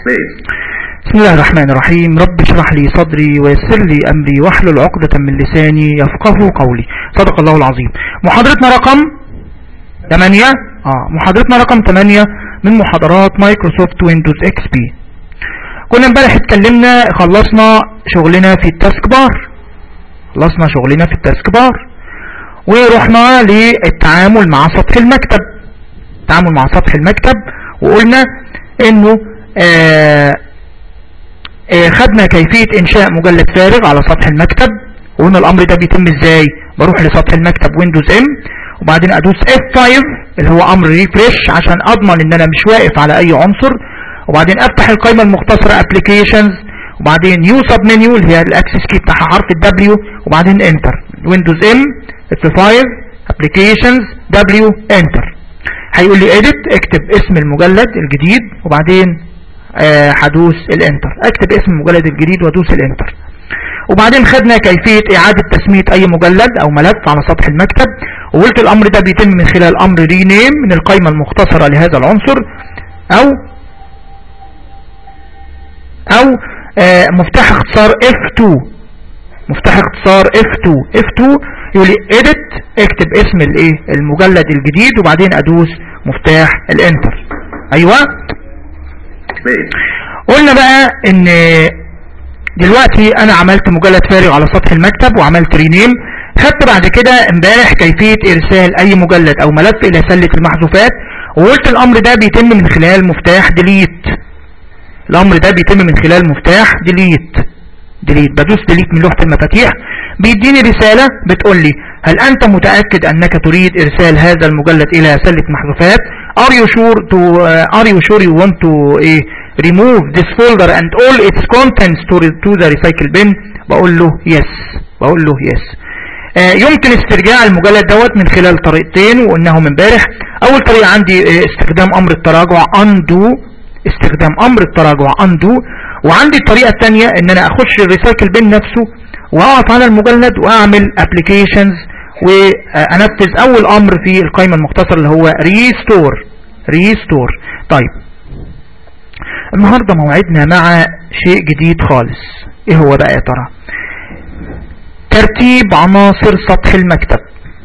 بسم الله الرحمن الرحيم رب اشرح لي صدري ويسر لي أمري واحلل عقدة من لساني يفقه قولي صدق الله العظيم محاضرتنا رقم 8 آه محاضرتنا رقم 8 من محاضرات مايكروسوفت ويندوز اكس بي كنا امبارح اتكلمنا خلصنا شغلنا في التاسك بار خلصنا شغلنا في التاسك بار ورحنا للتعامل مع سطح المكتب التعامل مع سطح المكتب وقلنا انه آه آه خدنا كيفية انشاء مجلد فارغ على سطح المكتب وقلنا الامر ده بيتم ازاي بروح لسطح المكتب ويندوز ام وبعدين ادوس F5 اللي هو امر ريفريش عشان اضمن ان انا مش واقف على اي عنصر وبعدين افتح القائمة المختصرة applications وبعدين يو سب منيو اللي هي الاكسس كي بتاعها حرف الدبليو وبعدين انتر ويندوز ام F5 applications W enter هيقول لي edit اكتب اسم المجلد الجديد وبعدين هدوس آه الانتر اكتب اسم المجلد الجديد وادوس الانتر وبعدين خدنا كيفية اعادة تسمية اي مجلد او ملف على سطح المكتب وقلت الامر ده بيتم من خلال امر رينيم من القائمة المختصرة لهذا العنصر او او آه مفتاح اختصار F2 مفتاح اختصار F2 F2 يقول لي edit اكتب اسم الايه المجلد الجديد وبعدين ادوس مفتاح الانتر ايوه قلنا بقى ان دلوقتي انا عملت مجلد فارغ على سطح المكتب وعملت رينيم خدت بعد كده امبارح كيفية ارسال اي مجلد او ملف الى سلة المحذوفات وقلت الامر ده بيتم من خلال مفتاح ديليت الامر ده بيتم من خلال مفتاح ديليت ديليت بدوس ديليت من لوحة المفاتيح بيديني رسالة بتقول لي هل انت متأكد انك تريد ارسال هذا المجلد الى سلة محذوفات are you sure to uh, are you sure you want to uh, remove this folder and all its contents to, to the recycle bin بقول له yes بقول له yes uh, يمكن استرجاع المجلد دوت من خلال طريقتين وقلناهم امبارح اول طريقة عندي استخدام امر التراجع undo استخدام امر التراجع undo وعندي الطريقة الثانية ان انا اخش الريسايكل بين نفسه واقف على المجلد واعمل applications وانفذ اول امر في القائمة المختصرة اللي هو restore restore طيب النهاردة موعدنا مع شيء جديد خالص ايه هو بقى يا ترى ترتيب عناصر سطح المكتب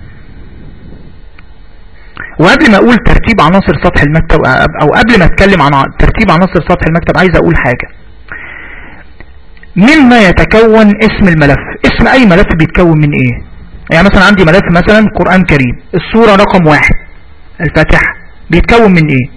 وقبل ما اقول ترتيب عناصر سطح المكتب او قبل ما اتكلم عن ترتيب عناصر سطح المكتب عايز اقول حاجة مما يتكون اسم الملف اسم اي ملف بيتكون من ايه يعني مثلا عندي ملف مثلا قرآن كريم الصورة رقم واحد الفاتحة بيتكون من ايه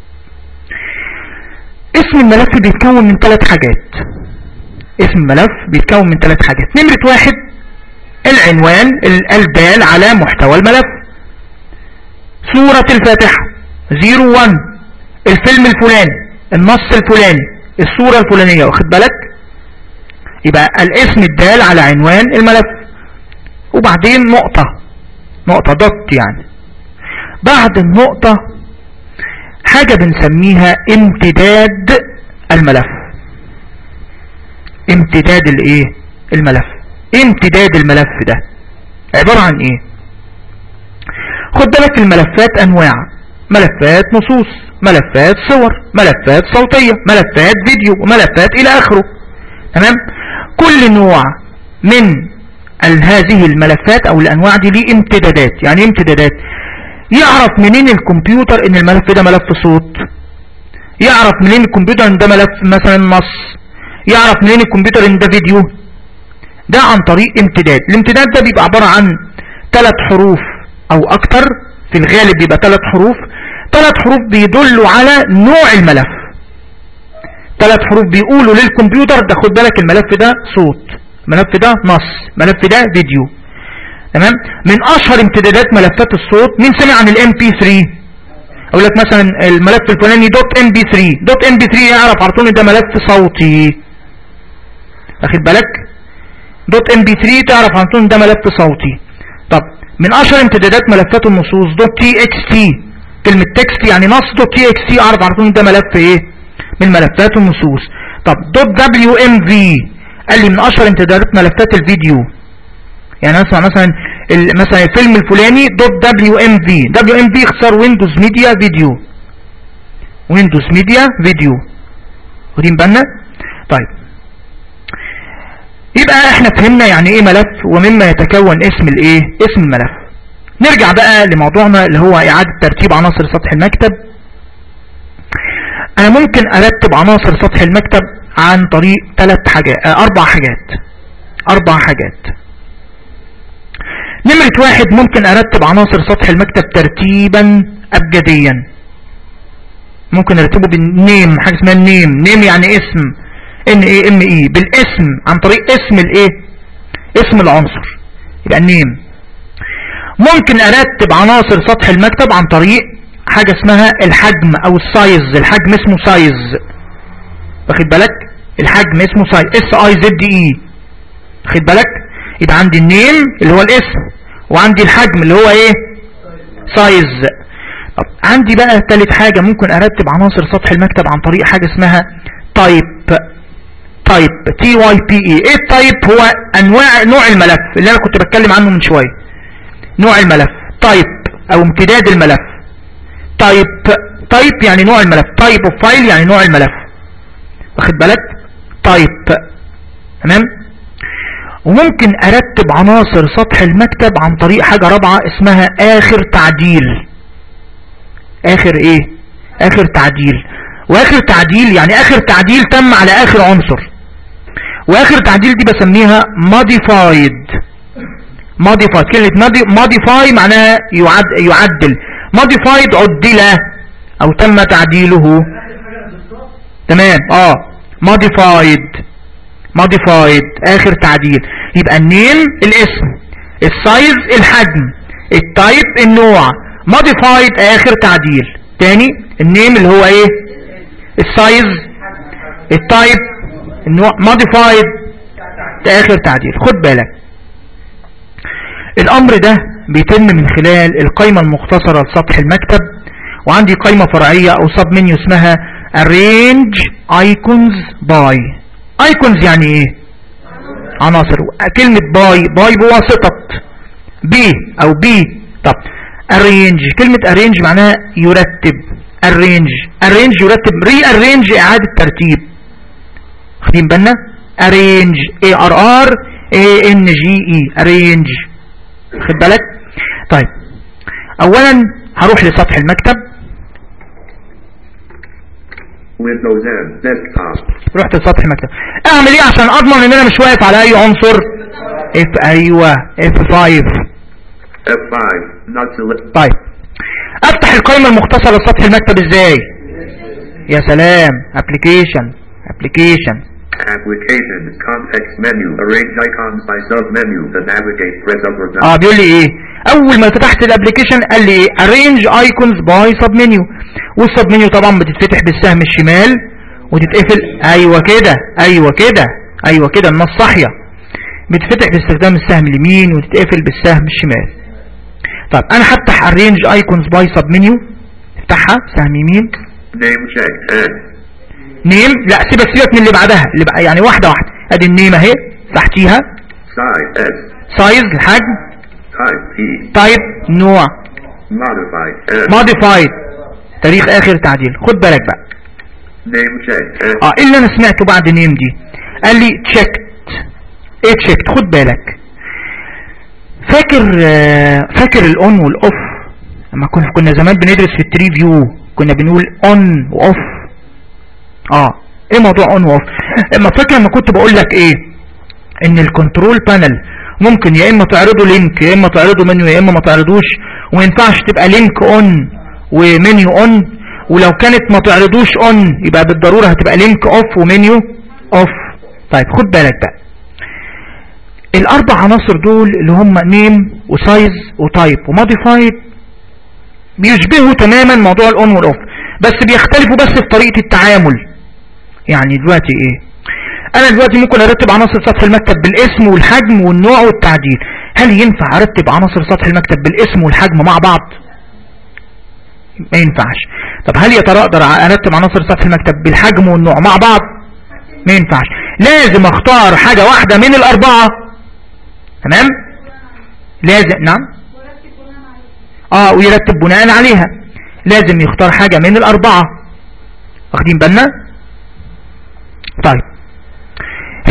اسم الملف بيتكون من ثلاث حاجات اسم الملف بيتكون من ثلاث حاجات نمرة واحد العنوان الدال على محتوى الملف سورة الفاتحة 01 الفيلم الفلاني النص الفلاني الصورة الفلانية واخد بالك يبقى الاسم الدال على عنوان الملف وبعدين نقطة نقطة دوت يعني بعد النقطة حاجة بنسميها امتداد الملف امتداد الايه الملف امتداد الملف ده عبارة عن ايه خد بالك الملفات انواع ملفات نصوص ملفات صور ملفات صوتية ملفات فيديو وملفات الى اخره تمام كل نوع من هذه الملفات او الانواع دي ليه امتدادات يعني ايه امتدادات يعرف منين الكمبيوتر ان الملف ده ملف صوت يعرف منين الكمبيوتر ان ده ملف مثلا نص يعرف منين الكمبيوتر ان ده فيديو ده عن طريق امتداد الامتداد ده بيبقى عبارة عن ثلاث حروف او اكتر في الغالب بيبقى ثلاث حروف ثلاث حروف بيدلوا على نوع الملف ثلاث حروف بيقولوا للكمبيوتر ده خد بالك الملف ده صوت ملف ده نص ملف ده فيديو تمام من اشهر امتدادات ملفات الصوت مين سمع عن الام بي 3 اقول لك مثلا الملف الفلاني دوت ام بي 3 دوت ام بي 3 يعرف على طول ده ملف صوتي واخد بالك دوت ام بي 3 تعرف على طول ده ملف صوتي طب من اشهر امتدادات ملفات النصوص دوت تي اكس تي كلمة تكست يعني نص دوت تي اكس تي اعرف على طول ده ملف ايه من ملفات النصوص طب دوت دبليو ام في قال لي من اشهر امتدادات ملفات الفيديو يعني اسمع مثلا مثلا الفيلم الفلاني دوت دبليو ام في دبليو ام في اختصار ويندوز ميديا فيديو ويندوز ميديا فيديو واخدين بالنا طيب يبقى احنا فهمنا يعني ايه ملف ومما يتكون اسم الايه اسم الملف نرجع بقى لموضوعنا اللي هو اعادة ترتيب عناصر سطح المكتب انا ممكن ارتب عناصر سطح المكتب عن طريق ثلاث حاجات اه اربع حاجات اربع حاجات نمرة واحد ممكن ارتب عناصر سطح المكتب ترتيبا ابجديا ممكن ارتبه بالنيم حاجة اسمها النيم نيم يعني اسم ان اي ام اي بالاسم عن طريق اسم الايه اسم العنصر يبقى النيم ممكن ارتب عناصر سطح المكتب عن طريق حاجة اسمها الحجم او السايز الحجم اسمه سايز واخد بالك الحجم اسمه سايز اس اي زد اي واخد بالك يبقى عندي النيم اللي هو الاسم وعندي الحجم اللي هو ايه سايز طب عندي بقى ثالث حاجة ممكن ارتب عناصر سطح المكتب عن طريق حاجة اسمها تايب تايب تي واي بي اي ايه التايب هو انواع نوع الملف اللي انا كنت بتكلم عنه من شوية نوع الملف تايب او امتداد الملف تايب تايب يعني نوع الملف تايب اوف فايل يعني نوع الملف واخد بالك تايب تمام وممكن ارتب عناصر سطح المكتب عن طريق حاجة رابعة اسمها اخر تعديل اخر ايه اخر تعديل واخر تعديل يعني اخر تعديل تم على اخر عنصر واخر تعديل دي بسميها modified modified كلمة modify معناها يعد يعدل modified عدل او تم تعديله تمام اه modified modified اخر تعديل يبقى النيم الاسم السايز الحجم التايب النوع modified اخر تعديل تاني النيم اللي هو ايه السايز التايب النوع modified اخر تعديل خد بالك الامر ده بيتم من خلال القائمة المختصرة لسطح المكتب وعندي قائمة فرعية او سب منيو اسمها arrange icons by icons يعني ايه عناصر كلمة باي باي بواسطة بي او بي طب arrange كلمة arrange معناها يرتب arrange arrange يرتب re arrange اعادة ترتيب خدين بالنا arrange a r r a n g e arrange خد بالك طيب اولا هروح لسطح المكتب Windows N, desktop, رحت لسطح المكتب اعمل ايه عشان اضمن ان انا مش واقف على اي عنصر اف ايوه اف 5 F5, not select, طيب افتح القائمة المختصرة لسطح المكتب ازاي يا سلام ابلكيشن ابلكيشن application, context menu, arrange icons by sub-menu, to navigate, press up or down. اه بيقول لي ايه اول ما فتحت الابلكيشن قال لي ايه arrange icons by sub menu والسب منيو طبعا بتتفتح بالسهم الشمال وتتقفل ايوه كده ايوه كده ايوه كده النص صاحيه بتتفتح باستخدام السهم اليمين وتتقفل بالسهم الشمال طب انا هفتح arrange icons by sub menu افتحها سهم يمين Name check, N, نيم لا سيبك سيبك من اللي بعدها اللي بقى يعني واحده واحده ادي النيم اهي تحتيها size, S, سايز الحجم type, P, تايب نوع modified, N, موديفايد تاريخ اخر تعديل خد بالك بقى name check, N, اه ايه اللي انا سمعته بعد نيم دي قال لي تشيكت ايه تشيكت خد بالك فاكر آه، فاكر الاون والاوف لما كنا كنا زمان بندرس في التري فيو كنا بنقول اون واوف اه ايه موضوع اون واوف اما فاكر لما كنت بقول لك ايه ان الكنترول بانل ممكن يا اما تعرضه لينك يا اما تعرضه منيو يا اما ما تعرضوش وما ينفعش تبقى لينك اون ومنيو اون ولو كانت ما تعرضوش اون يبقى بالضرورة هتبقى لينك اوف ومنيو اوف طيب خد بالك بقى الاربع عناصر دول اللي هم نيم وسايز وتايب وموديفايد بيشبهوا تماما موضوع الاون والاوف بس بيختلفوا بس في طريقة التعامل يعني دلوقتي ايه انا دلوقتي ممكن ارتب عناصر سطح المكتب بالاسم والحجم والنوع والتعديل هل ينفع ارتب عناصر سطح المكتب بالاسم والحجم مع بعض ما ينفعش طب هل يا ترى اقدر ارتب عناصر سطح المكتب بالحجم والنوع مع بعض ما ينفعش لازم اختار حاجة واحدة من الاربعة تمام لازم نعم اه ويرتب بناء عليها لازم يختار حاجة من الاربعة واخدين بالنا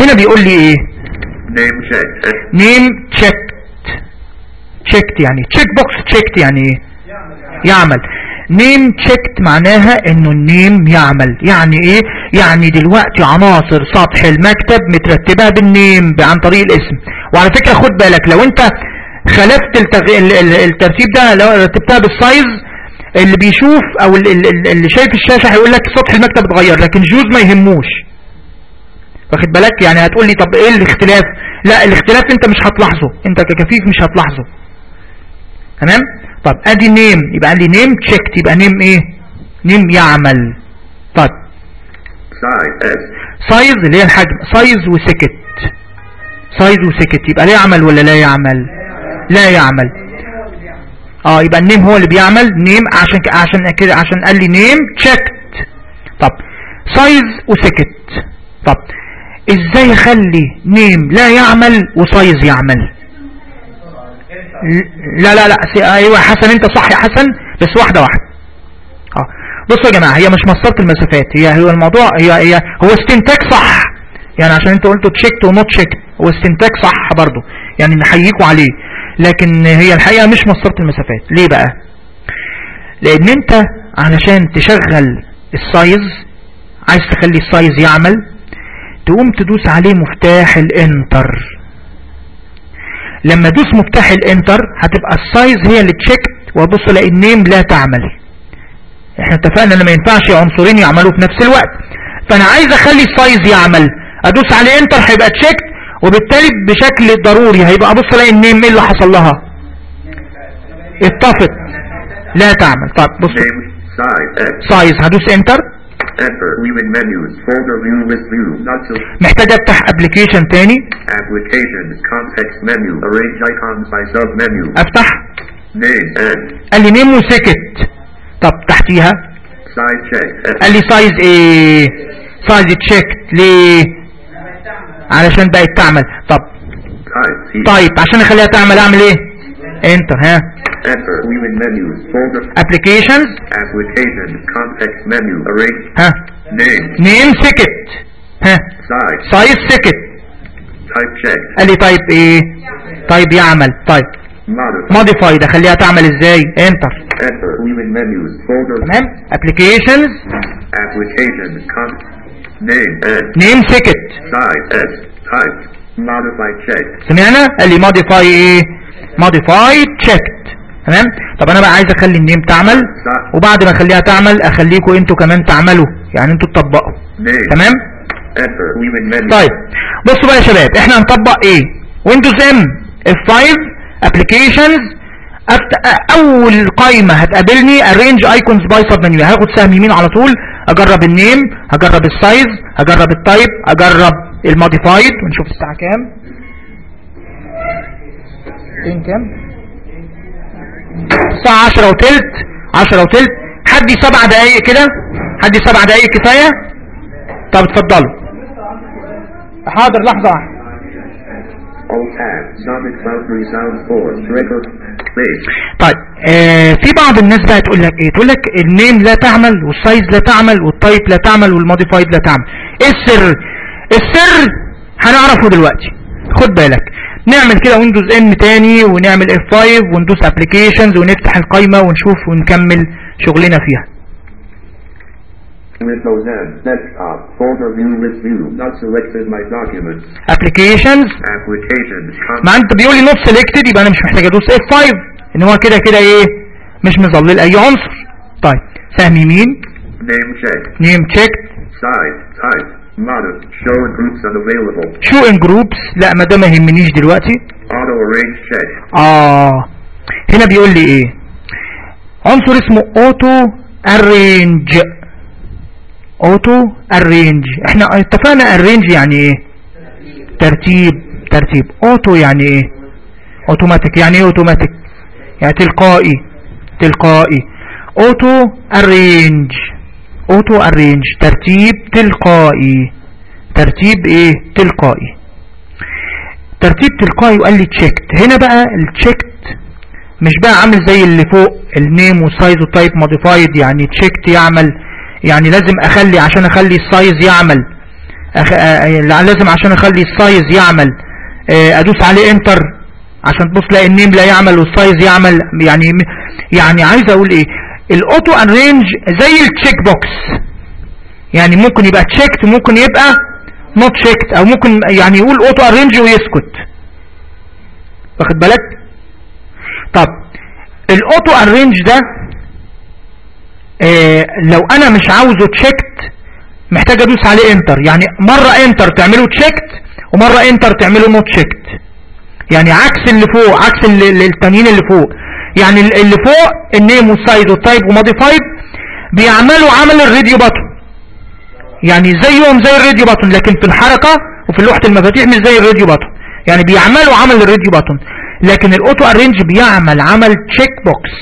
هنا بيقول لي ايه Name checked. نيم تشيكت تشيكت يعني تشيك بوكس تشيكت يعني ايه يعمل نيم تشيكت معناها انه النيم يعمل يعني ايه يعني دلوقتي عناصر سطح المكتب مترتبة بالنيم عن طريق الاسم وعلى فكرة خد بالك لو انت خالفت التغ... ال- ال- الترتيب ده لو رتبتها بالسايز اللي بيشوف او ال- ال- ال- اللي شايف الشاشة هيقول لك سطح المكتب اتغير لكن جوز ما يهموش واخد بالك يعني هتقول لي طب ايه الاختلاف لا الاختلاف انت مش هتلاحظه انت ككفيف مش هتلاحظه تمام طب ادي نيم يبقى قال لي نيم تشيكت يبقى نيم ايه نيم يعمل طب Size S. سايز اللي هي الحجم سايز وسكت سايز وسكت يبقى لا يعمل ولا لا يعمل لا يعمل اه يبقى النيم هو اللي بيعمل نيم عشان ك- عشان كده عشان قال لي نيم تشيكت طب سايز وسكت طب ازاي اخلي نيم لا يعمل وسايز يعمل ل- لا لا لا سي- ايوه حسن انت صح يا حسن بس واحده واحده اه بصوا يا جماعه هي مش مسطره المسافات هي هو الموضوع هي هي هو استنتاج صح يعني عشان انتوا قلتوا تشيكت ونوت تشيكت هو استنتاج صح برضو يعني نحييكوا عليه لكن هي الحقيقه مش مسطره المسافات ليه بقى لان انت علشان تشغل السايز عايز تخلي السايز يعمل تقوم تدوس عليه مفتاح الانتر لما ادوس مفتاح الانتر هتبقى السايز هي اللي تشيكت وابص الاقي النيم لا تعمل احنا اتفقنا ان ما ينفعش عنصرين يعملوا في نفس الوقت فانا عايز اخلي السايز يعمل ادوس عليه انتر هيبقى تشيكت وبالتالي بشكل ضروري هيبقى ابص الاقي النيم ايه اللي حصل لها اتطفت لا تعمل طب بص Name. Size S. سايز هدوس انتر Enter. View in menus. Folder view list view. Not to. محتاج افتح ابلكيشن تاني Applications. Context menu. Arrange icons by sub menu. افتح Name. N. قال لي نيم وسكت طب تحتيها Size check. S. قال لي سايز ايه سايز تشيكت ليه علشان بقت تعمل طب Type. T. طيب عشان اخليها تعمل اعمل ايه انتر ها Enter. View in menus. Folder. ابلكيشنز Applications. Context menu. Arrange. ها Name. نيم سكت ها Size. سايز سكت Type check. قال لي طيب ايه طيب يعمل طيب Modify. موديفايد اخليها تعمل ازاي انتر Enter. View in menus. Folder. تمام ابلكيشنز Applications. Con. Name. N. نيم سكت Size. S. Type. Modify check. سمعنا قال لي موديفاي ايه موديفاي تشيكت تمام طب انا بقى عايز اخلي النيم تعمل Size. وبعد ما اخليها تعمل اخليكوا انتوا كمان تعملوا يعني انتوا تطبقوا Name. تمام Enter. View in menus. طيب بصوا بقى يا شباب احنا هنطبق ايه ويندوز ام اف 5 ابلكيشنز اول قائمه هتقابلني arrange icons by sub menu هاخد سهم يمين على طول اجرب النيم هجرب السايز هجرب التايب اجرب الموديفايد ونشوف الساعه كام فين كام الساعه 10 وتلت 10 وتلت حدي سبع دقايق كده حدي سبع دقايق كفايه طب اتفضلوا حاضر لحظه واحده Alt tab. Sonic Foundry Sound Force. Record. Space. طيب آه في بعض الناس بقى تقول لك ايه تقول لك النيم لا تعمل والسايز لا تعمل والتايب لا تعمل والموديفايد لا تعمل ايه السر السر هنعرفه دلوقتي خد بالك نعمل كده ويندوز ام تاني ونعمل اف 5 وندوس ابلكيشنز ونفتح القايمه ونشوف ونكمل شغلنا فيها Windows N. Desktop. Folder view list view. Not selected my documents. ابلكيشنز Applications. Con- ما انت بيقول لي نوت سيلكتد يبقى انا مش محتاج ادوس اف 5 ان هو كده كده ايه مش مظلل اي عنصر طيب سهم يمين Name check. نيم تشيك Size. Type. Modif. Show in groups unavailable. شو ان جروبس لا ما ده ما يهمنيش دلوقتي Auto arrange check. اه هنا بيقول لي ايه عنصر اسمه اوتو ارينج اوتو ارينج احنا اتفقنا ارينج يعني ايه ترتيب ترتيب اوتو يعني ايه اوتوماتيك يعني ايه اوتوماتيك يعني تلقائي تلقائي اوتو ارينج اوتو ارينج ترتيب تلقائي ترتيب ايه تلقائي ترتيب تلقائي وقال لي تشيكت هنا بقى التشيكت مش بقى عامل زي اللي فوق النيم والسايز والتايب موديفايد يعني تشيكت يعمل يعني لازم اخلي عشان اخلي السايز يعمل أخ... آه، لازم عشان اخلي السايز يعمل آه، ادوس عليه انتر عشان تبص تلاقي النيم لا يعمل والسايز يعمل يعني يعني عايز اقول ايه الاوتو ارينج زي التشيك بوكس يعني ممكن يبقى تشيكت وممكن يبقى نوت تشيكت او ممكن يعني يقول اوتو ارينج ويسكت واخد بالك طب الاوتو ارينج ده آه لو انا مش عاوزه تشيكت محتاج ادوس عليه انتر يعني مرة انتر تعمله تشيكت ومرة انتر تعمله نوت تشيكت يعني عكس اللي فوق عكس اللي اللي- التانيين اللي فوق يعني ال- اللي فوق النيم والسايز والتايب وموديفايد بيعملوا عمل الراديو باتون يعني زيهم زي الراديو باتون لكن في الحركة وفي لوحة المفاتيح مش زي الراديو باتون يعني بيعملوا عمل الراديو باتون لكن الاوتو ارينج بيعمل عمل تشيك بوكس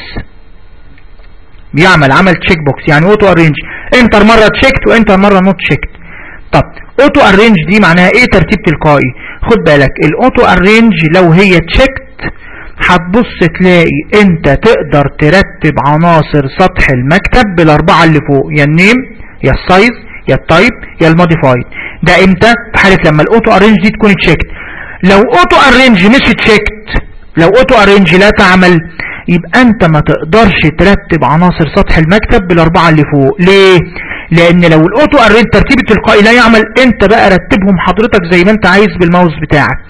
بيعمل عمل تشيك بوكس يعني اوتو ارينج انتر مرة تشيكت وانتر مرة نوت تشيكت طب اوتو ارينج دي معناها ايه ترتيب تلقائي خد بالك الاوتو ارينج لو هي تشيكت هتبص تلاقي انت تقدر ترتب عناصر سطح المكتب بالاربعة اللي فوق يا النيم يا السايز يا التايب يا الموديفايد ده امتى في حالة لما الاوتو ارينج دي تكون تشيكت لو اوتو ارينج مش تشيكت لو اوتو ارينج لا تعمل يبقى انت ما تقدرش ترتب عناصر سطح المكتب بالاربعة اللي فوق ليه لان لو الاوتو ارينج ترتيب التلقائي لا يعمل انت بقى رتبهم حضرتك زي ما انت عايز بالماوس بتاعك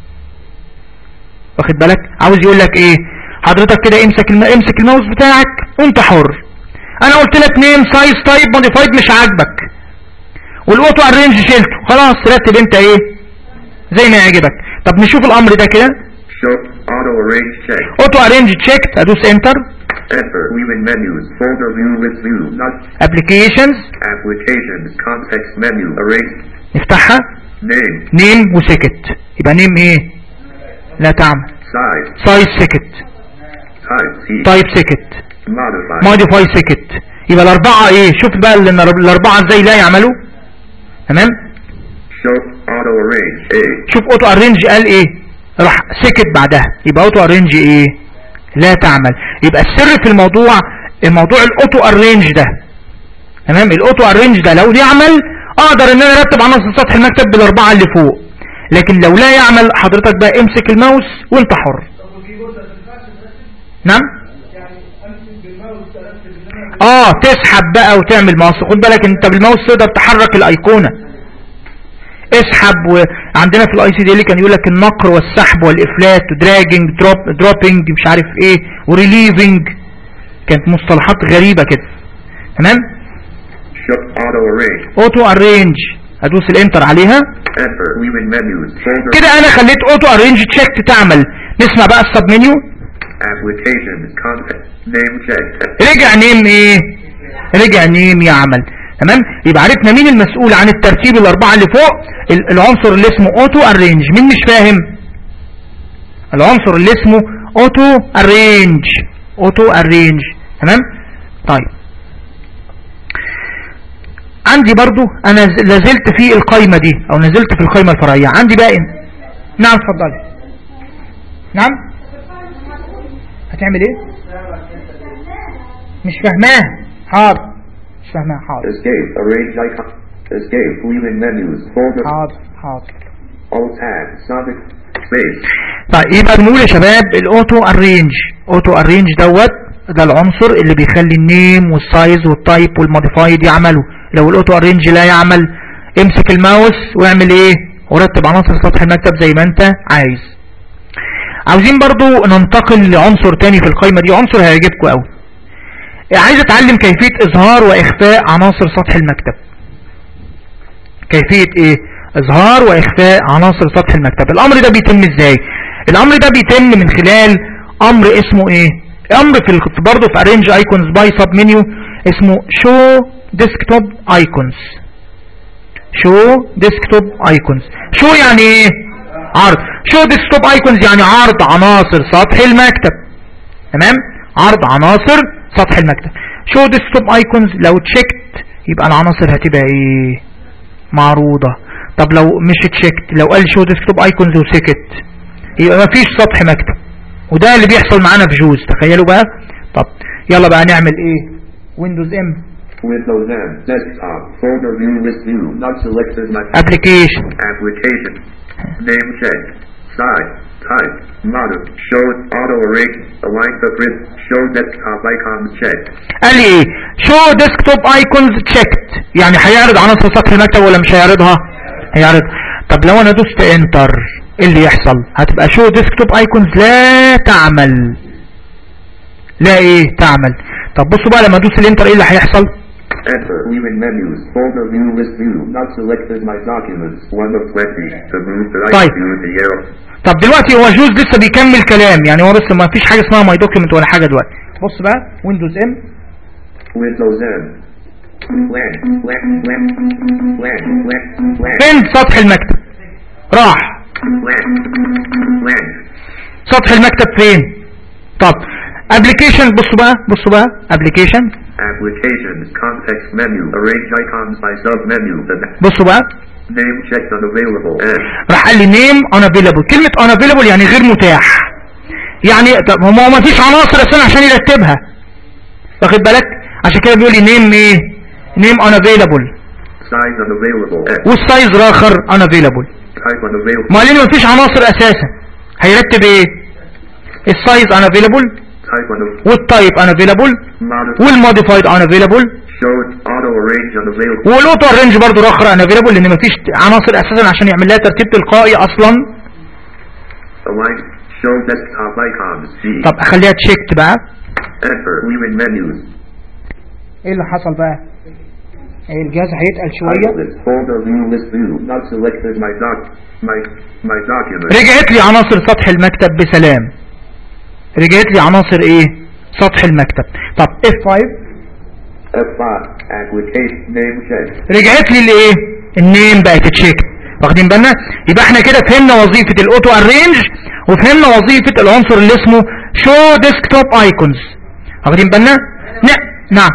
واخد بالك عاوز يقول لك ايه حضرتك كده امسك الم... امسك الماوس بتاعك وانت حر انا قلت لك نيم سايز تايب موديفايد مش عاجبك والاوتو ارينج شلته خلاص رتب انت ايه زي ما يعجبك طب نشوف الامر ده كده Show auto arrange check. اوتو ارينج تشيكت ادوس انتر Enter view in menus. Folder view with view. Not ابلكيشنز applications. Context menu. Arrange. نفتحها Name. نيم وسكت يبقى نيم ايه لا تعمل Size. سايز سكت Type. T. تايب سكت Modify. موديفاي سكت يبقى الاربعة ايه شوف بقى ال- الاربعة ازاي لا يعملوا تمام Show auto arrange. A. شوف اوتو ارينج قال ايه راح سكت بعدها يبقى اوتو ارينج ايه لا تعمل يبقى السر في الموضوع الموضوع الاوتو ارينج ده تمام الاوتو ارينج ده لو يعمل اقدر ان انا ارتب عناصر سطح المكتب بالاربعه اللي فوق لكن لو لا يعمل حضرتك بقى امسك الماوس وانت حر نعم اه تسحب بقى وتعمل ماوس خد بالك انت بالماوس تقدر تحرك الايقونه اسحب وعندنا في الاي سي دي اللي كان يقول لك النقر والسحب والافلات ودراجنج دروب دروبنج مش عارف ايه وريليفنج كانت مصطلحات غريبه كده تمام Show auto arrange. اوتو ارينج ادوس الانتر عليها Enter view in menus. Folder. كده انا خليت اوتو ارينج تشيك تعمل نسمع بقى السب منيو Applications. Context. Name check. رجع نيم ايه رجع نيم يعمل تمام يبقى عرفنا مين المسؤول عن الترتيب الاربعه اللي فوق ال- العنصر اللي اسمه اوتو ارينج مين مش فاهم العنصر اللي اسمه اوتو ارينج اوتو ارينج تمام طيب عندي برضو انا ز- لازلت في القايمة دي او نزلت في القايمة الفرعية عندي بقى إيه؟ نعم اتفضلي نعم هتعمل ايه مش فاهماه حاضر مش فاهماه حاضر Escape. Arrange icon. Escape. View in menus. Folder. حاضر حاضر Alt tab. Sonic. Space. طيب يبقى بنقول يا شباب الاوتو ارينج اوتو ارينج دوت ده العنصر اللي بيخلي النيم والسايز والتايب والموديفايد يعملوا لو الاوتو ارينج لا يعمل امسك الماوس واعمل ايه ورتب عناصر سطح المكتب زي ما انت عايز عاوزين برضو ننتقل لعنصر تاني في القائمة دي عنصر هيعجبكم قوي عايز اتعلم كيفية اظهار واخفاء عناصر سطح المكتب كيفية ايه اظهار واخفاء عناصر سطح المكتب الامر ده بيتم ازاي الامر ده بيتم من خلال امر اسمه ايه امر في ال- برضه في arrange icons by sub menu اسمه show desktop icons show desktop icons show يعني ايه عرض show desktop icons يعني عرض عناصر سطح المكتب تمام عرض عناصر سطح المكتب show desktop icons لو تشيكت يبقى العناصر هتبقى ايه معروضة طب لو مش تشيكت لو قال شو ديسكتوب ايكونز وسكت يبقى مفيش سطح مكتب وده اللي بيحصل معانا في جوز تخيلوا بقى طب يلا بقى نعمل ايه ويندوز ام Windows M. Desktop. Folder view list view. Not selected. My application application. Name check. Size. Type. Model. Show auto arrange. Align the grid. Show desktop icons check. قال لي ايه شو ديسكتوب ايكونز تشيكت يعني هيعرض عناصر سطح المكتب ولا مش هيعرضها هيعرض طب لو انا دوست انتر ايه اللي يحصل هتبقى شو ديسكتوب ايكونز لا تعمل لا ايه تعمل طب بصوا بقى لما ادوس الانتر ايه اللي هيحصل Enter. Leaving menus. Folder view list view. Not selected. My documents. One of 20. To move the طيب. item view the arrow. طب دلوقتي هو جوز لسه بيكمل كلام يعني هو لسه ما فيش حاجه اسمها ماي دوكيمنت ولا حاجه دلوقتي بص بقى ويندوز ام Windows M. Blank. Blank. Blank. Blank. Blank. Blank. فين سطح المكتب راح Blank. Blank. سطح المكتب فين طب ابلكيشن بصوا بقى بصوا بقى ابلكيشن Applications. Context menu. Arrange icons by sub-menu. The بصوا بقى name checked unavailable. N. راح قال لي نيم unavailable كلمة unavailable يعني غير متاح يعني طب هو ما فيش عناصر اساسا عشان يرتبها واخد بالك عشان كده بيقول لي نيم ايه نيم unavailable Size unavailable. X. والسايز الاخر unavailable Type unavailable. ما ليه ما فيش عناصر اساسا هيرتب ايه السايز unavailable Type unavailable. والتايب unavailable Modify. والموديفايد unavailable Show auto arrange unavailable. والاوتو رينج برضه الاخر unavailable لان مفيش عناصر اساسا عشان يعمل لها ترتيب تلقائي اصلا Align. Show desktop icons. G. طب اخليها تشيكت بقى Enter. Leaving menus. ايه اللي حصل بقى الجهاز هيتقل شويه Title list. Folder view list view. Not selected. My doc. My my document. رجعت لي عناصر سطح المكتب بسلام رجعت لي عناصر ايه سطح المكتب طب F5 F5. Application name check. رجعت لي الايه النيم بقت تشيك واخدين بالنا يبقى احنا كده فهمنا وظيفة الاوتو ارينج وفهمنا وظيفة العنصر اللي اسمه شو ديسكتوب ايكونز واخدين بالنا ن- نعم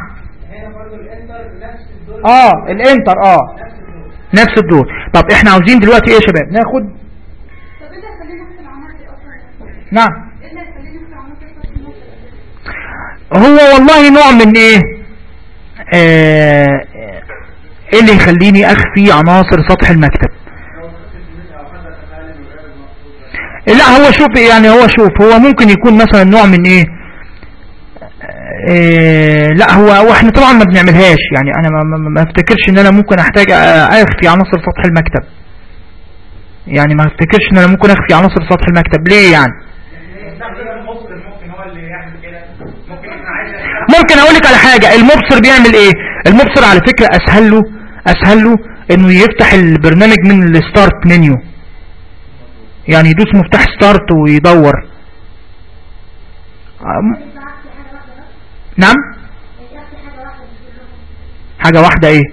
اه الانتر اه نفس الدور طب احنا عاوزين دلوقتي ايه يا شباب ناخد طب ايه اللي هيخليني اكتب عملت اصلا نعم ايه اللي هيخليني اكتب عملت اصلا هو والله نوع من ايه آه، ايه اللي يخليني اخفي عناصر سطح المكتب لا هو شوف يعني هو شوف هو ممكن يكون مثلا نوع من ايه آه، لا هو هو احنا طبعا ما بنعملهاش يعني انا ما, ما, ما افتكرش ان انا ممكن احتاج اخفي عناصر سطح المكتب يعني ما افتكرش ان انا ممكن اخفي عناصر سطح المكتب ليه يعني ممكن اقول لك على حاجة المبصر بيعمل ايه المبصر على فكرة اسهل له اسهل له انه يفتح البرنامج من الستارت منيو يعني يدوس مفتاح ستارت ويدور أم- نعم حاجة واحدة ايه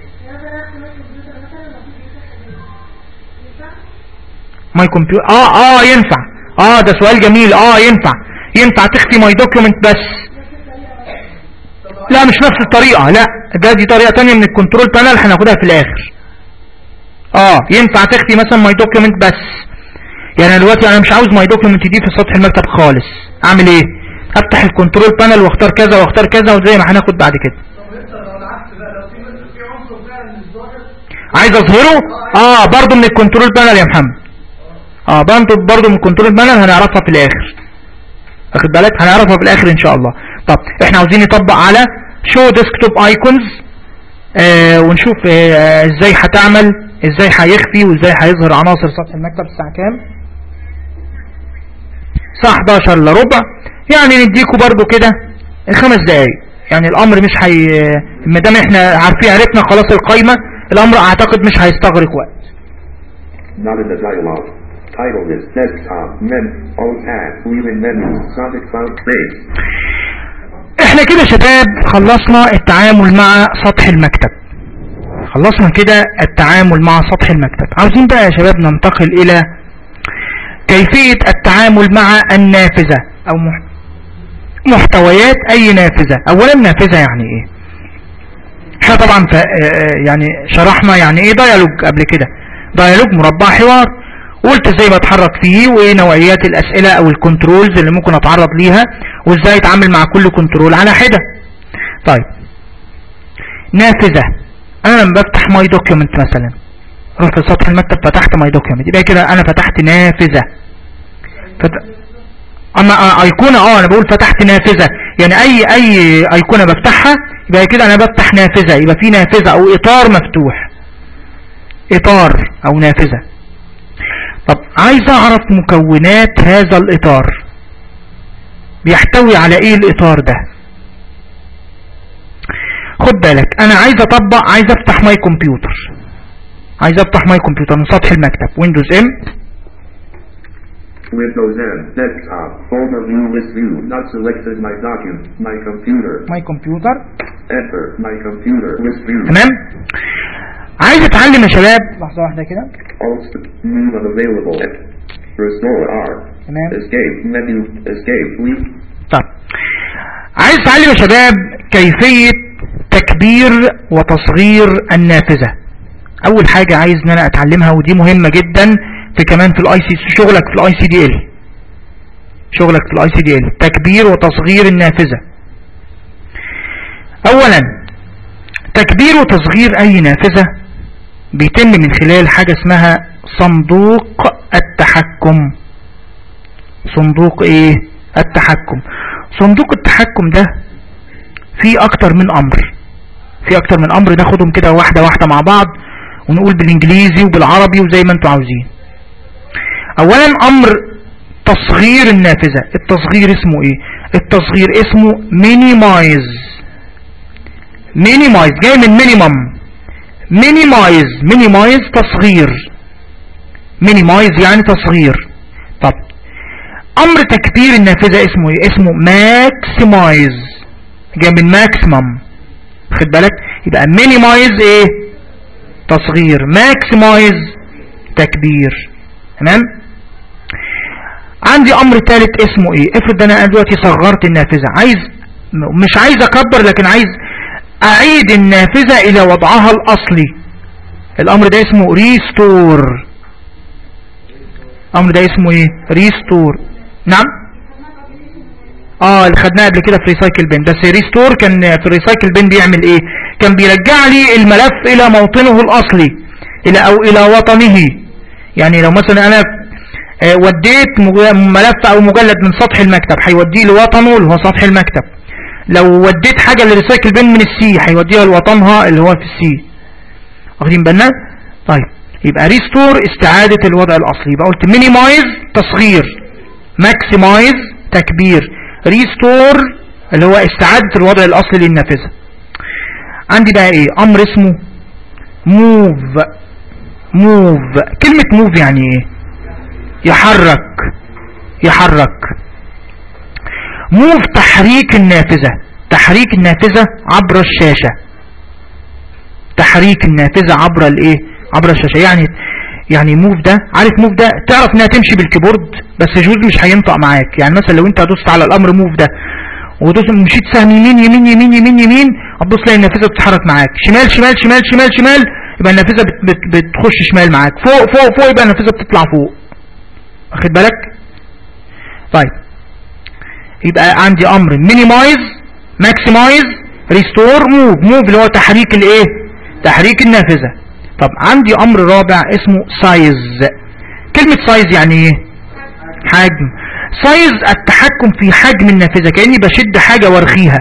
ماي كمبيوتر اه اه ينفع اه ده سؤال جميل اه ينفع ينفع تخفي ماي دوكيومنت بس لا مش نفس الطريقة لا ده دي طريقة تانية من الكنترول بانل هناخدها في الاخر اه ينفع تخفي مثلا ماي دوكيومنت بس يعني أنا دلوقتي انا مش عاوز ماي دوكيومنت دي في سطح المكتب خالص اعمل ايه افتح الكنترول بانل واختار كذا واختار كذا وزي ما هناخد بعد كده عايز اظهره اه برضو من الكنترول بانل يا محمد اه برضو برضو من الكنترول بانل هنعرفها في الاخر واخد بالك هنعرفها في الاخر ان شاء الله طب احنا عاوزين نطبق على شو ديسكتوب ايكونز آه ونشوف آه ازاي هتعمل ازاي هيخفي وازاي هيظهر عناصر سطح المكتب الساعه كام الساعه 11 الا ربع يعني نديكوا برضو كده خمس دقايق يعني الامر مش هي ما دام احنا عارفين عرفنا خلاص القايمه الامر اعتقد مش هيستغرق وقت Not in the dialog. Title list. Desktop. Men. Alt tab. Leaving menu. Sonic Cloud Base. احنا كده يا شباب خلصنا التعامل مع سطح المكتب خلصنا كده التعامل مع سطح المكتب عاوزين بقى يا شباب ننتقل الى كيفية التعامل مع النافذة او مح- محتويات اي نافذة اولا نافذة يعني ايه احنا طبعا ف... آه، يعني شرحنا يعني ايه ديالوج قبل كده ديالوج مربع حوار وقلت ازاي بتحرك فيه وايه نوعيات الاسئلة او الكنترولز اللي ممكن اتعرض ليها وازاي اتعامل مع كل كنترول على حدة طيب نافذة انا لما بفتح ماي دوكيومنت مثلا رحت لسطح المكتب فتحت ماي دوكيومنت يبقى كده انا فتحت نافذة فت... اما آه، ايقونة اه انا بقول فتحت نافذة يعني اي اي ايقونة بفتحها يبقى كده انا بفتح نافذة يبقى في نافذة او اطار مفتوح اطار او نافذة طب عايز اعرف مكونات هذا الاطار بيحتوي على ايه الاطار ده خد بالك انا عايز اطبق عايز افتح ماي كمبيوتر عايز افتح ماي كمبيوتر من سطح المكتب ويندوز ام Windows M, desktop, folder view list view, not selected my document, my computer, ماي كمبيوتر enter, my computer, list view, تمام عايز اتعلم يا شباب لحظة واحدة كده alt, new unavailable, restore R, تمام escape, menu, escape, leave, طب عايز اتعلم يا شباب كيفية تكبير وتصغير النافذة اول حاجة عايز ان انا اتعلمها ودي مهمة جدا في كمان في الاي سي شغلك في الاي سي دي ال شغلك في الاي سي دي ال تكبير وتصغير النافذة اولا تكبير وتصغير اي نافذة بيتم من خلال حاجة اسمها صندوق التحكم صندوق ايه التحكم صندوق التحكم ده فيه اكتر من امر في اكتر من امر ناخدهم كده واحدة واحدة مع بعض ونقول بالانجليزي وبالعربي وزي ما انتوا عاوزين اولا امر تصغير النافذة التصغير اسمه ايه التصغير اسمه مينيمايز مينيمايز جاي من مينيمم مينيمايز مينيمايز تصغير مينيمايز يعني تصغير طب امر تكبير النافذة اسمه ايه اسمه ماكسمايز جاي من ماكسيمم خد بالك يبقى مينيمايز ايه تصغير ماكسمايز تكبير تمام عندي امر ثالث اسمه ايه افرض انا دلوقتي صغرت النافذة عايز م- مش عايز اكبر لكن عايز اعيد النافذة الى وضعها الاصلي الامر ده اسمه ريستور الامر ده اسمه ايه ريستور نعم اه اللي خدناه قبل كده في ريسايكل بين بس ريستور كان في الريسايكل بين بيعمل ايه كان بيرجع لي الملف الى موطنه الاصلي الى او الى وطنه يعني لو مثلا انا آه، وديت مج- ملف او مجلد من سطح المكتب هيوديه لوطنه اللي هو سطح المكتب لو وديت حاجة للريسايكل بين من السي هيوديها لوطنها اللي هو في السي واخدين بالنا طيب يبقى ريستور استعادة الوضع الاصلي يبقى قلت مينيمايز تصغير ماكسمايز تكبير ريستور اللي هو استعادة الوضع الاصلي للنافذة عندي بقى ايه امر اسمه موف موف كلمة موف يعني ايه يحرك يحرك موف تحريك النافذة تحريك النافذة عبر الشاشة تحريك النافذة عبر الايه عبر الشاشة يعني يعني موف ده عارف موف ده تعرف انها تمشي بالكيبورد بس جوز مش هينطق معاك يعني مثلا لو انت دوست على الامر موف ده ودوس مشيت سهم يمين يمين يمين يمين يمين هتبص تلاقي النافذة بتتحرك معاك شمال شمال شمال شمال شمال يبقى النافذة بت بت بتخش شمال معاك فوق فوق فوق يبقى النافذة بتطلع فوق واخد بالك طيب يبقى عندي امر مينيمايز ماكسمايز ريستور موف موف اللي هو تحريك الايه تحريك النافذة طب عندي امر رابع اسمه سايز كلمة سايز يعني ايه حجم سايز التحكم في حجم النافذة كأني بشد حاجة وارخيها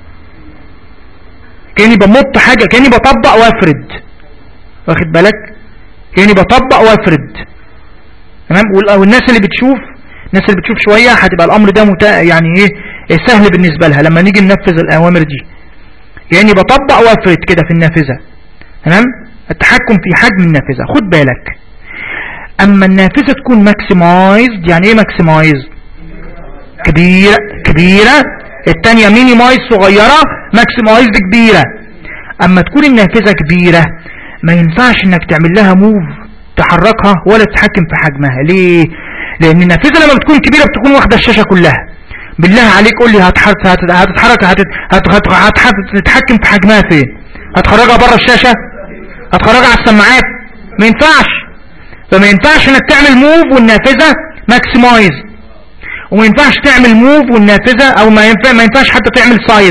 كأني بمط حاجة كأني بطبق وافرد واخد بالك كأني بطبق وافرد تمام وال- والناس اللي بتشوف الناس اللي بتشوف شوية هتبقى الامر ده متا... يعني ايه إيه سهل بالنسبة لها لما نيجي ننفذ الاوامر دي يعني بطبق وافرد كده في النافذة تمام التحكم في حجم النافذة خد بالك اما النافذة تكون ماكسمايزد يعني ايه ماكسمايزد كبيرة كبيرة التانية مينيمايز صغيرة ماكسمايزد كبيرة اما تكون النافذة كبيرة ما ينفعش انك تعمل لها موف تحركها ولا تتحكم في حجمها ليه لان النافذة لما بتكون كبيرة بتكون واخدة الشاشة كلها بالله عليك قول لي هتحرك هت- هتتحرك هت- هت- هت- هت- هتتحكم في حجمها فين هتخرجها بره الشاشة هتخرجها على السماعات ما ينفعش فما ينفعش انك تعمل موف والنافذة ماكسمايز وما ينفعش تعمل موف والنافذة او ما ينفع ما ينفعش حتى تعمل سايز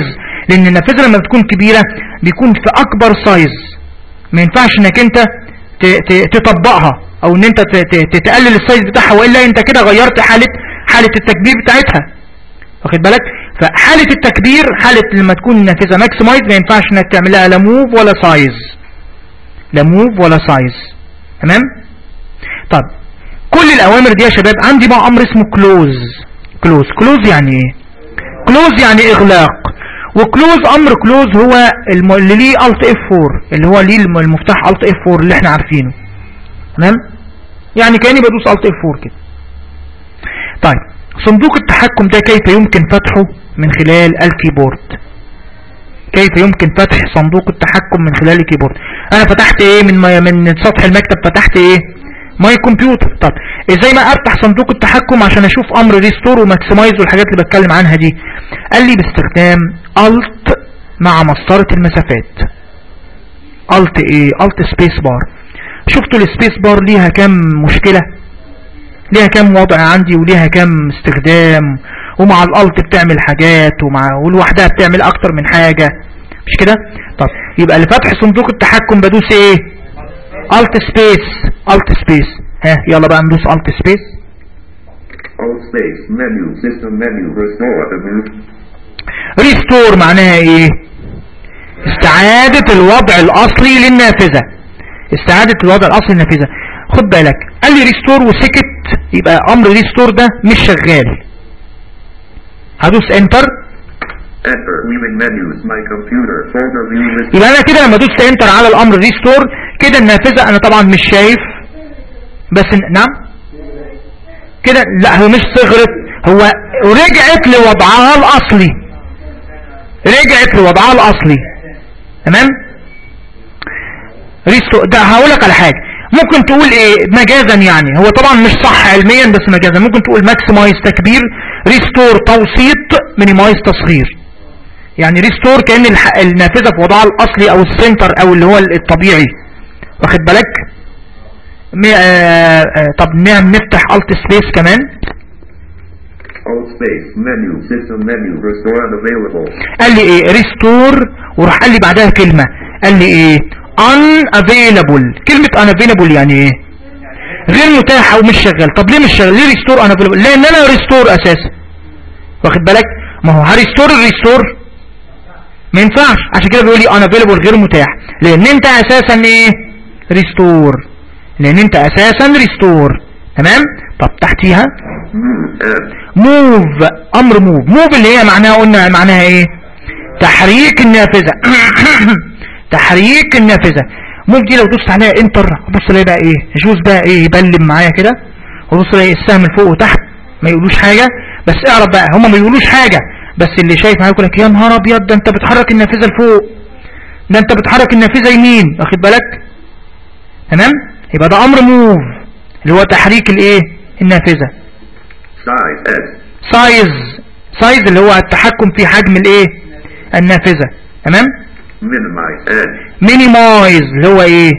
لان النافذة لما بتكون كبيرة بيكون في اكبر سايز ما ينفعش انك انت ت- ت- تطبقها او ان انت ت- ت- تقلل السايز بتاعها والا انت كده غيرت حالة حالة التكبير بتاعتها واخد بالك فحالة التكبير حالة لما تكون النافذة ماكسمايز ما ينفعش انك تعملها لا موف ولا سايز لا موف ولا سايز تمام طب كل الاوامر دي يا شباب عندي بقى امر اسمه كلوز كلوز كلوز يعني ايه كلوز يعني اغلاق وكلوز امر كلوز هو الم... اللي ليه الت اف 4 اللي هو ليه الم- المفتاح الت اف 4 اللي احنا عارفينه تمام يعني كاني بدوس الت اف 4 كده طيب صندوق التحكم ده كيف يمكن فتحه من خلال الكيبورد كيف يمكن فتح صندوق التحكم من خلال الكيبورد انا فتحت ايه من ما من سطح المكتب فتحت ايه ماي كمبيوتر طب ازاي ما افتح صندوق التحكم عشان اشوف امر ريستور وماكسمايز والحاجات اللي بتكلم عنها دي قال لي باستخدام الت مع مسطرة المسافات الت ايه الت سبيس بار شفتوا السبيس بار ليها كام مشكلة ليها كام وضع عندي وليها كام استخدام ومع الالت بتعمل حاجات ومع ولوحدها بتعمل اكتر من حاجة مش كده طب يبقى لفتح صندوق التحكم بدوس ايه الت سبيس الت سبيس ها يلا بقى ندوس الت سبيس Alt space, menu, system menu, restore the move. ريستور معناها ايه استعادة الوضع الاصلي للنافذة استعادة الوضع الاصلي للنافذة خد بالك قال لي ريستور وسكت يبقى امر ريستور ده مش شغال هدوس انتر Enter, leaving menus, my computer, folder view list. يبقى انا كده لما دوست انتر على الامر ريستور كده النافذة انا طبعا مش شايف بس ن- نعم كده لا هو مش صغرت هو رجعت لوضعها الاصلي رجعت لوضعها الاصلي تمام ريستور ده هقولك على حاجة ممكن تقول ايه مجازا يعني هو طبعا مش صح علميا بس مجازا ممكن تقول ماكسمايز تكبير ريستور توسيط مينيمايز تصغير يعني ريستور كأن الح- النافذة في وضعها الأصلي أو السنتر أو اللي هو الطبيعي واخد بالك م- آه آه طب نعم نفتح الت سبيس كمان Alt space, menu, system menu, restore unavailable. قال لي ايه ريستور وراح قال لي بعدها كلمة قال لي ايه unavailable كلمة unavailable يعني ايه غير متاح او مش شغال طب ليه مش شغال ليه ريستور unavailable لان انا ريستور اساسا واخد بالك ما هو هريستور الريستور ما ينفعش عشان كده بيقول لي unavailable غير متاح لان انت اساسا ايه ريستور لان انت اساسا ريستور تمام طب تحتيها Move, F, موف امر موف موف اللي هي معناها قلنا معناها ايه تحريك النافذة تحريك النافذة موف دي لو دوست عليها انتر بص الاقي بقى ايه جوز بقى ايه يبلم معايا كده وبص الاقي السهم لفوق وتحت ما يقولوش حاجة بس اعرف بقى هما ما يقولوش حاجة بس اللي شايف معايا يقول لك يا نهار ابيض ده انت بتحرك النافذة لفوق ده انت بتحرك النافذة يمين واخد بالك تمام يبقى ده امر موف اللي هو تحريك الايه النافذة size, S, سايز سايز اللي هو التحكم في حجم الايه النافذة تمام minimize, N, مينيمايز اللي هو ايه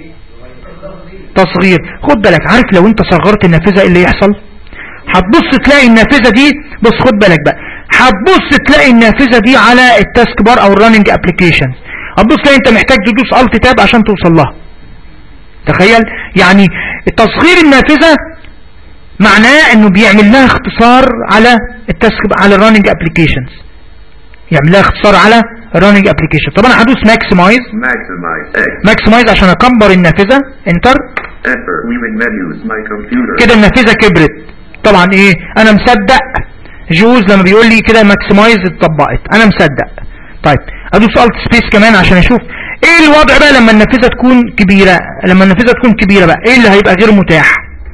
تصغير خد بالك عارف لو انت صغرت النافذة ايه اللي يحصل هتبص تلاقي النافذة دي بص خد بالك بقى هتبص تلاقي النافذة دي على التاسك بار او الرننج ابلكيشن هتبص تلاقي انت محتاج تدوس الت تاب عشان توصل لها تخيل يعني تصغير النافذة معناه انه بيعمل لها اختصار على التاسك على الرننج ابلكيشنز يعمل لها اختصار على الرننج ابلكيشن طب انا هدوس ماكسمايز maximize, X, ماكسمايز عشان اكبر النافذة انتر enter, leaving menus, my computer. كده النافذة كبرت طبعا ايه انا مصدق جوز لما بيقول لي كده ماكسمايز اتطبقت انا مصدق طيب ادوس الت سبيس كمان عشان اشوف ايه الوضع بقى لما النافذة تكون كبيرة لما النافذة تكون كبيرة بقى ايه اللي هيبقى غير متاح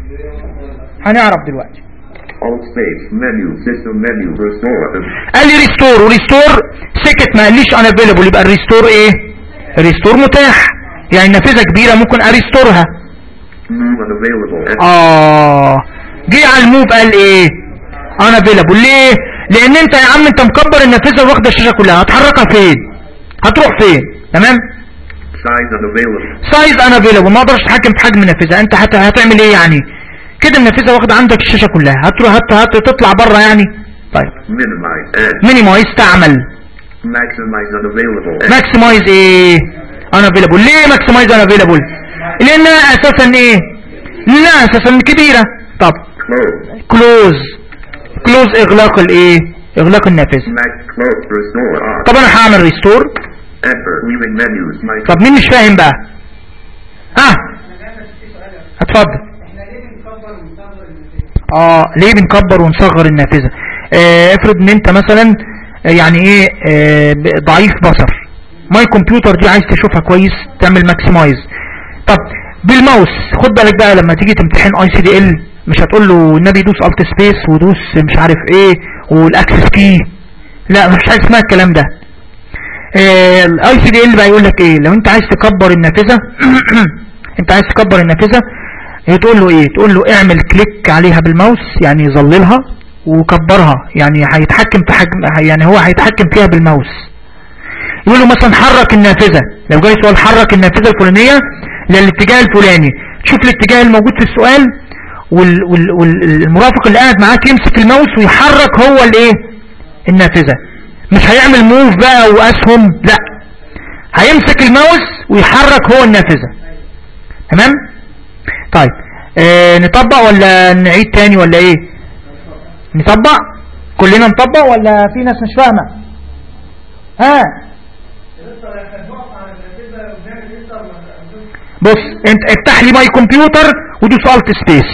هنعرف دلوقتي Alt space, menu, system menu, restore, قال لي ريستور وريستور سكت ما قاليش انا افيلبل يبقى الريستور ايه ريستور متاح يعني النافذة كبيرة ممكن اريستورها move unavailable, F, اه جه على الموف قال ايه انا افيلبل ليه لان انت يا عم انت مكبر النافذة واخده الشاشة كلها هتحركها فين هتروح فين تمام size unavailable, سايز انا افيلبل ما اقدرش اتحكم في حجم النافذة انت هت... هتعمل ايه يعني كده النافذة واخده عندك الشاشة كلها هتروح هت... هت... تطلع بره يعني طيب minimize, N, مينيمايز تعمل Maximize unavailable. ماكسمايز ايه انا افيلابل ليه ماكسمايز انا افيلابل لانها اساسا ايه لا اساسا كبيرة طب Close. كلوز كلوز اغلاق الايه اغلاق النافذة Max close. Restore on. طب انا هعمل ريستور Enter. Leaving menus. My طب مين مش فاهم بقى ها اتفضل اه ليه بنكبر ونصغر النافذة آه افرض ان انت مثلا آه، يعني ايه آه ب- ضعيف بصر ماي كمبيوتر دي عايز تشوفها كويس تعمل ماكسمايز طب بالماوس خد بالك بقى لما تيجي تمتحن اي سي دي ال مش هتقول له النبي دوس الت سبيس ودوس مش عارف ايه والاكسس كي لا مفيش حاجه اسمها الكلام ده الاي سي دي ال بقى يقول لك ايه لو انت عايز تكبر النافذه انت عايز تكبر النافذه هي تقول له ايه تقول له اعمل كليك عليها بالماوس يعني يظللها وكبرها يعني هيتحكم في حجم يعني هو هيتحكم فيها بالماوس يقول له مثلا حرك النافذه لو جاي سؤال حرك النافذه الفلانيه للاتجاه الفلاني تشوف الاتجاه الموجود في السؤال وال- وال- والمرافق اللي قاعد معاك يمسك الماوس ويحرك هو الايه النافذه مش هيعمل موف بقى واسهم لا هيمسك الماوس ويحرك هو النافذه تمام طيب آه نطبق ولا نعيد تاني ولا ايه نطبق كلنا نطبق ولا في ناس مش فاهمه ها بص انت افتح لي ماي كمبيوتر ودوس الت سبيس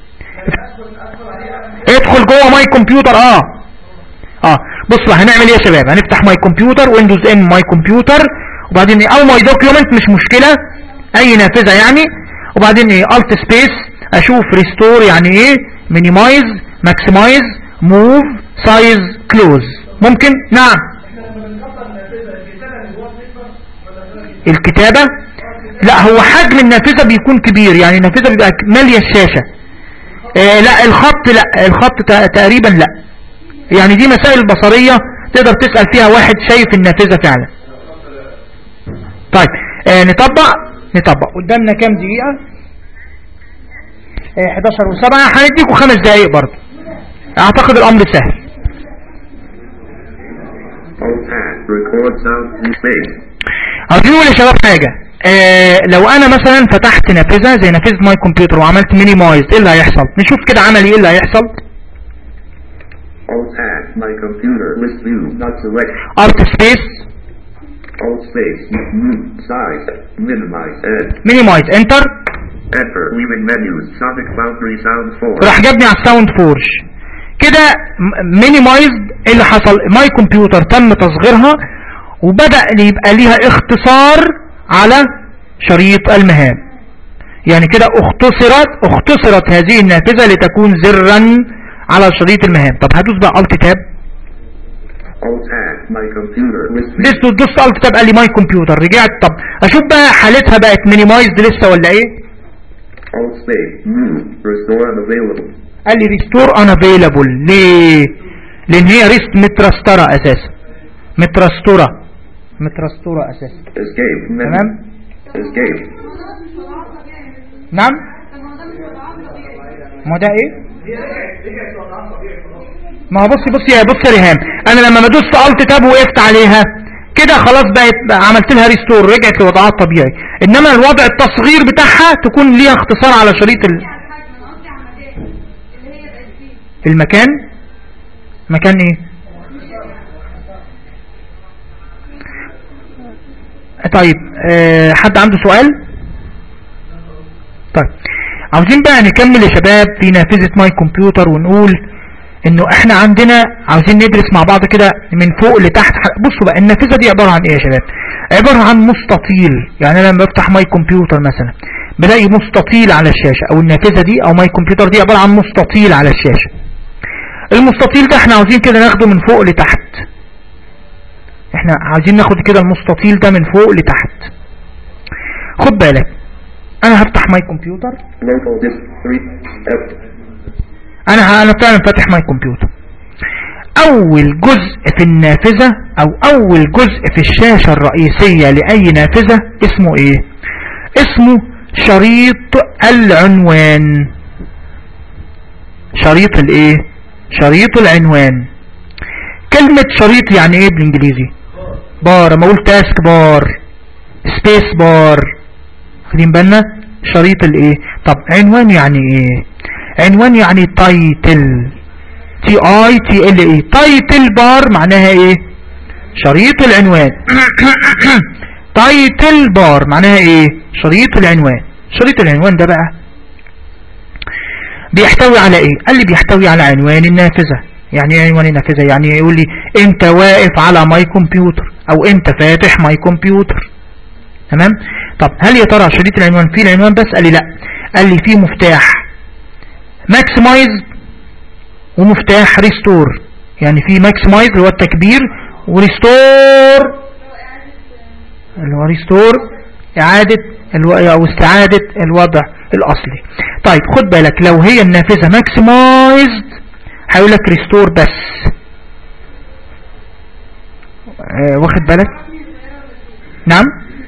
ادخل جوه ماي كمبيوتر اه اه بص بقى هنعمل ايه يا شباب هنفتح ماي كمبيوتر ويندوز ان ماي كمبيوتر وبعدين ايه او ماي دوكيومنت مش مشكلة اي نافذة يعني وبعدين ايه الت سبيس اشوف ريستور يعني ايه مينيمايز ماكسمايز موف سايز كلوز ممكن نعم الكتابة لا هو حجم النافذة بيكون كبير يعني النافذة بيبقى مالية الشاشة آه لا الخط لا الخط تا- تقريبا لا يعني دي مسائل بصرية تقدر تسأل فيها واحد شايف النافذة فعلا طيب آه نطبق نطبق قدامنا كام دقيقة آه 11 و7 هنديكوا خمس دقايق برضه اعتقد الامر سهل Alt tab. Record sound in space. عاوزين نقول يا شباب حاجة آه لو انا مثلا فتحت نافذة زي نافذة ماي كمبيوتر وعملت مينيمايز ايه اللي هيحصل نشوف كده عملي ايه اللي هيحصل Alt tab. My computer. List view. Not select. ارت سبيس Alt space. Move. Size. Minimize. Edge. مينيمايز انتر Enter. Leaving menus. Sonic Boundary Sound 4. راح جابني على الساوند فورج كده مينيمايزد ايه اللي حصل ماي كمبيوتر تم تصغيرها وبدأ يبقى ليها اختصار على شريط المهام يعني كده اختصرت اختصرت هذه النافذة لتكون زرا على شريط المهام طب هدوس بقى الت تاب Alt tab. My computer. List view. دست دوست الت تاب قال لي ماي كمبيوتر رجعت طب اشوف بقى حالتها بقت مينيمايزد لسه ولا ايه Alt space. Move. Restore unavailable. قال لي ريستور انافيلابل ليه لان هي ريست مترسترة اساسا مترسترة مترسترة اساسا Escape. Menu. تمام Escape. نعم طب ما ده مش وضعات طبيعي ما ده ايه ما هو بصي بصي يا بصي يا ريهام انا لما بدوس الت تاب وقفت عليها كده خلاص بقت بقى عملت لها ريستور رجعت لوضعها الطبيعي انما الوضع التصغير بتاعها تكون ليها اختصار على شريط ال- على الحجم انا قصدي على المكان اللي هي بقت فيه المكان مكان ايه طيب أه حد عنده سؤال طيب عاوزين بقى نكمل يا شباب في نافذة ماي كمبيوتر ونقول انه احنا عندنا عاوزين ندرس مع بعض كده من فوق لتحت ح- بصوا بقى النافذة دي عبارة عن ايه يا شباب عبارة عن مستطيل يعني انا لما بفتح ماي كمبيوتر مثلا بلاقي مستطيل على الشاشة او النافذة دي او ماي كمبيوتر دي عبارة عن مستطيل على الشاشة المستطيل ده احنا عاوزين كده ناخده من فوق لتحت احنا عاوزين ناخد كده المستطيل ده من فوق لتحت خد بالك انا هفتح ماي كمبيوتر Local disk 3. F. انا ه- انا فعلا فاتح ماي كمبيوتر اول جزء في النافذة او اول جزء في الشاشة الرئيسية لاي نافذة اسمه ايه اسمه شريط العنوان شريط الايه شريط العنوان كلمة شريط يعني ايه بالانجليزي بار اما اقول تاسك بار سبيس بار واخدين بالنا شريط الايه طب عنوان يعني ايه عنوان يعني تايتل تي اي تي ال اي تايتل بار معناها ايه شريط العنوان تايتل بار معناها ايه شريط العنوان شريط العنوان ده بقى بيحتوي على ايه قال لي بيحتوي على عنوان النافذة يعني ايه عنوان النافذة يعني يقول لي انت واقف على ماي كمبيوتر او انت فاتح ماي كمبيوتر تمام طب هل يا ترى شريط العنوان فيه العنوان بس قال لي لا قال لي فيه مفتاح ماكسمايز ومفتاح ريستور يعني في ماكسمايز اللي هو التكبير وريستور اللي هو ريستور اعادة الو... او استعادة الوضع الاصلي طيب خد بالك لو هي النافذة ماكسمايزد هيقول لك ريستور بس آه واخد بالك نعم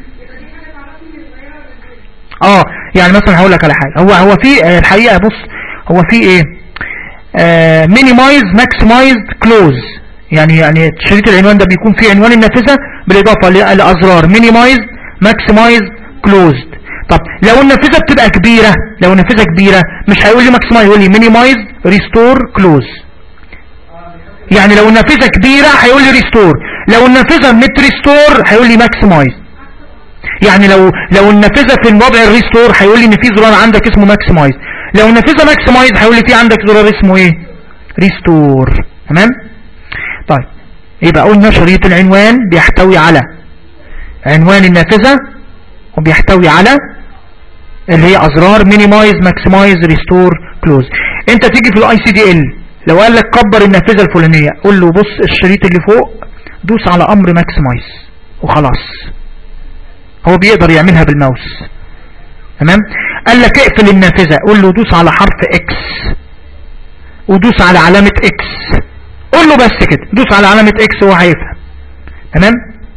اه يعني مثلا هقول لك على حاجة هو هو في آه، الحقيقة بص هو في ايه مينيمايز ماكسمايز كلوز يعني يعني شريط العنوان ده بيكون فيه عنوان النافذة بالاضافة للازرار مينيمايز ماكسمايز كلوزد طب لو النافذة بتبقى كبيرة لو النافذة كبيرة مش هيقول لي ماكسمايز يقول لي مينيمايز ريستور كلوز يعني لو النافذة كبيرة هيقول لي ريستور لو النافذة مت ريستور هيقول لي ماكسمايز يعني لو لو النافذة في الوضع الريستور هيقول لي ان في زرار عندك اسمه ماكسمايز لو النافذة ماكسمايز هيقول لي في عندك زرار اسمه ايه ريستور تمام طيب يبقى قلنا شريط العنوان بيحتوي على عنوان النافذة وبيحتوي على اللي هي ازرار مينيمايز ماكسمايز ريستور كلوز انت تيجي في الاي سي دي ال لو قال لك كبر النافذة الفلانية قول له بص الشريط اللي فوق دوس على امر ماكسمايز وخلاص هو بيقدر يعملها بالماوس تمام قال لك اقفل النافذة قول له دوس على حرف اكس ودوس على علامة اكس قول له بس كده دوس على علامة اكس وهو هيفهم تمام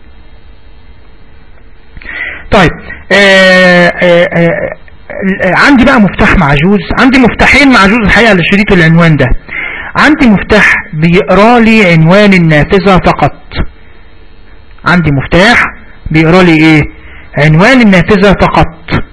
طيب آآ آآ آآ عندي بقى مفتاح معجوز عندي مفتاحين معجوز الحقيقة لشريط العنوان ده عندي مفتاح بيقرا لي عنوان النافذة فقط عندي مفتاح بيقرا لي ايه عنوان النافذة فقط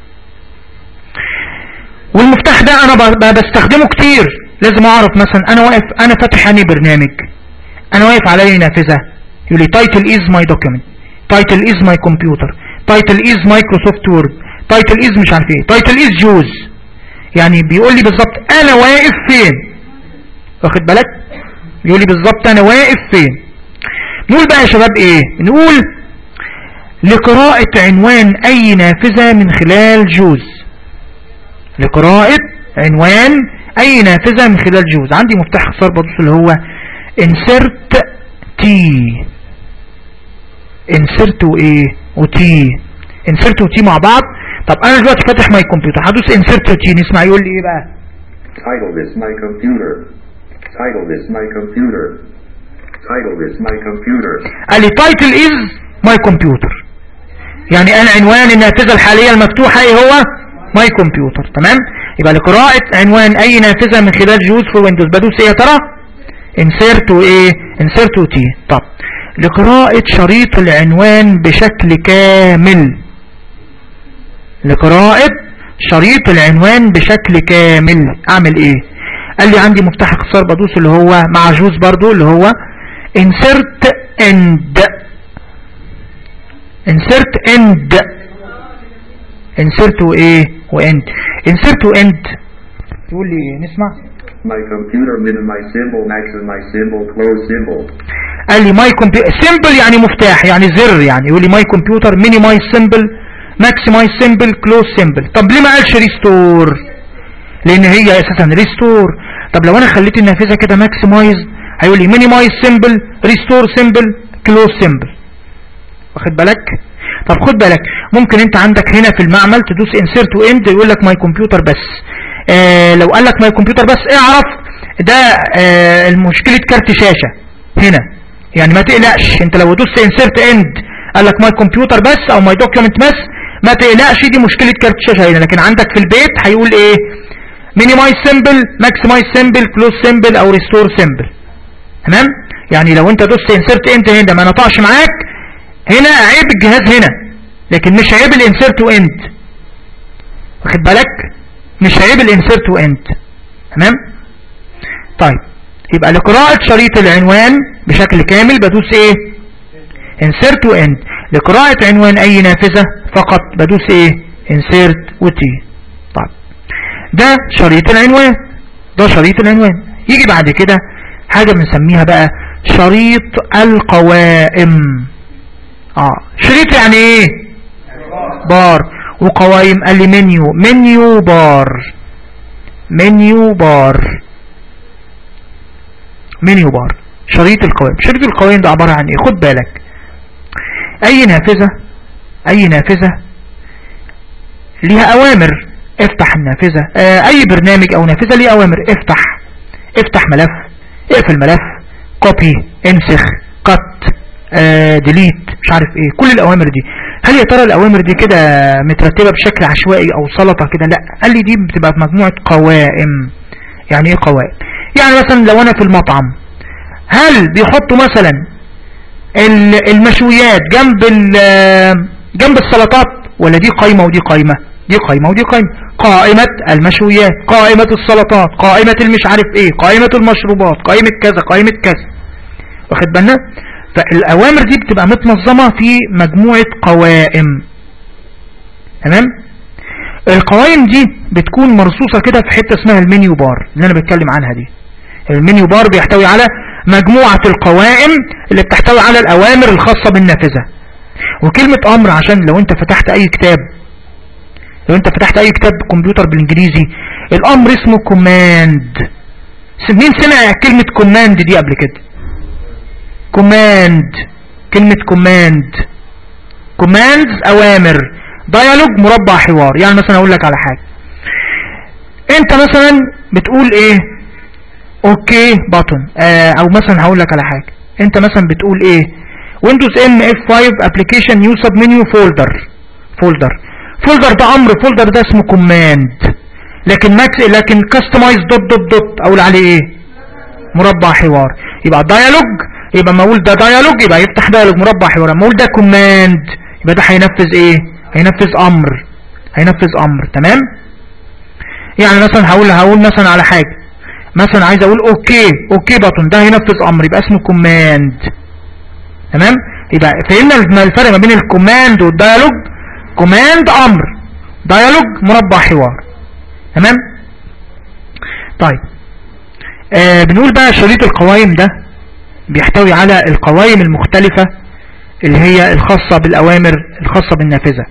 والمفتاح ده انا ب- بستخدمه كتير لازم اعرف مثلا انا واقف انا فاتح اني برنامج انا واقف على اي نافذة يقول لي title is my document title is my computer title is microsoft word title is مش عارف ايه title is juice يعني بيقول لي بالظبط انا واقف فين واخد بالك بيقول لي بالظبط انا واقف فين نقول بقى يا شباب ايه نقول لقراءة عنوان اي نافذة من خلال جوز لقراءة عنوان اي نافذة من خلال جوز عندي مفتاح اختصار بدوس اللي هو insert t insert وايه وتي insert وتي مع بعض طب انا دلوقتي فاتح ماي كمبيوتر هدوس insert وتي نسمع يقول لي ايه بقى Title this my computer. Title this my computer. Title this my computer. قال لي title is my computer يعني انا عنوان النافذة الحالية المفتوحة ايه هو my computer تمام يبقى لقراءة عنوان اي نافذة من خلال جوز في ويندوز بدوس ايه يا ترى insert وايه insert وتي طب لقراءة شريط العنوان بشكل كامل لقراءة شريط العنوان بشكل كامل اعمل ايه قال لي عندي مفتاح اختصار بدوس اللي هو مع جوز برضو اللي هو insert end insert end insert وايه واند insert واند يقول لي ايه نسمع My computer minimize symbol, maximize symbol, close symbol. قال لي ماي كمبيوتر سيمبل يعني مفتاح يعني زر يعني يقول لي ماي كمبيوتر مينيمايز سيمبل ماكسمايز سيمبل كلوز سيمبل طب ليه ما قالش ريستور لان هي اساسا ريستور طب لو انا خليت النافذه كده ماكسمايز هيقول لي مينيمايز سيمبل ريستور سيمبل كلوز سيمبل واخد بالك طب خد بالك ممكن انت عندك هنا في المعمل تدوس انسيرت واند يقول لك ماي كمبيوتر بس آه لو قال لك ماي كمبيوتر بس اعرف ده آه المشكله كارت شاشه هنا يعني ما تقلقش انت لو دوست انسيرت اند قال لك ماي كمبيوتر بس او ماي دوكيومنت بس ما تقلقش دي مشكله كارت شاشه هنا لكن عندك في البيت هيقول ايه مينيمايز سيمبل ماكسمايز سيمبل كلوز سيمبل او ريستور سيمبل تمام يعني لو انت دوست انسيرت اند هنا ما نطقش معاك هنا عيب الجهاز هنا لكن مش عيب الانسيرت واند واخد بالك مش عيب الانسيرت واند تمام طيب يبقى لقراءة شريط العنوان بشكل كامل بدوس ايه insert واند لقراءة عنوان اي نافذة فقط بدوس ايه insert وتي طيب ده شريط العنوان ده شريط العنوان يجي بعد كده حاجة بنسميها بقى شريط القوائم اه شريط يعني ايه بار وقوائم قال لي منيو منيو بار منيو بار منيو بار شريط القوائم شريط القوائم ده عبارة عن ايه خد بالك اي نافذة اي نافذة ليها اوامر افتح النافذة آه اي برنامج او نافذة ليه اوامر افتح افتح ملف اقفل ملف كوبي انسخ كت آه ديليت مش عارف ايه كل الاوامر دي هل يا ترى الاوامر دي كده مترتبة بشكل عشوائي او سلطة كده لا قال لي دي بتبقى في مجموعة قوائم يعني ايه قوائم يعني مثلا لو انا في المطعم هل بيحطوا مثلا ال- المشويات جنب ال- جنب السلطات ولا دي قايمة ودي قايمة دي قايمة ودي قايمة قائمة المشويات قائمة السلطات قائمة المش عارف ايه قائمة المشروبات قائمة كذا قائمة كذا واخد بالنا فالاوامر دي بتبقى متنظمة في مجموعة قوائم تمام القوائم دي بتكون مرصوصة كده في حتة اسمها المنيو بار اللي انا بتكلم عنها دي المنيو بار بيحتوي على مجموعة القوائم اللي بتحتوي على الأوامر الخاصة بالنافذة وكلمة أمر عشان لو أنت فتحت أي كتاب لو أنت فتحت أي كتاب كمبيوتر بالإنجليزي الأمر اسمه كوماند مين سمع كلمة كوماند دي قبل كده كوماند كلمة كوماند كوماندز أوامر ديالوج مربع حوار يعني مثلا أقول لك على حاجة أنت مثلا بتقول إيه اوكي بutton آه او مثلا هقول لك على حاجة انت مثلا بتقول ايه ويندوز ام اف 5 ابلكيشن يو سب منيو فولدر فولدر فولدر ده امر فولدر ده اسمه كوماند لكن ماكس لكن كاستمايز دوت دوت دوت اقول عليه ايه مربع حوار يبقى ديالوج يبقى ما اقول ده ديالوج يبقى يفتح ديالوج مربع حوار اما اقول ده كوماند يبقى ده هينفذ ايه هينفذ امر هينفذ امر تمام يعني مثلا هقول هقول مثلا على حاجه مثلا عايز اقول اوكي اوكي بطن ده هينفذ امر يبقى اسمه كوماند تمام يبقى فهمنا الفرق ما بين الكوماند والديالوج كوماند امر ديالوج مربع حوار تمام طيب آه بنقول بقى شريط القوائم ده بيحتوي على القوائم المختلفة اللي هي الخاصة بالأوامر الخاصة بالنافذة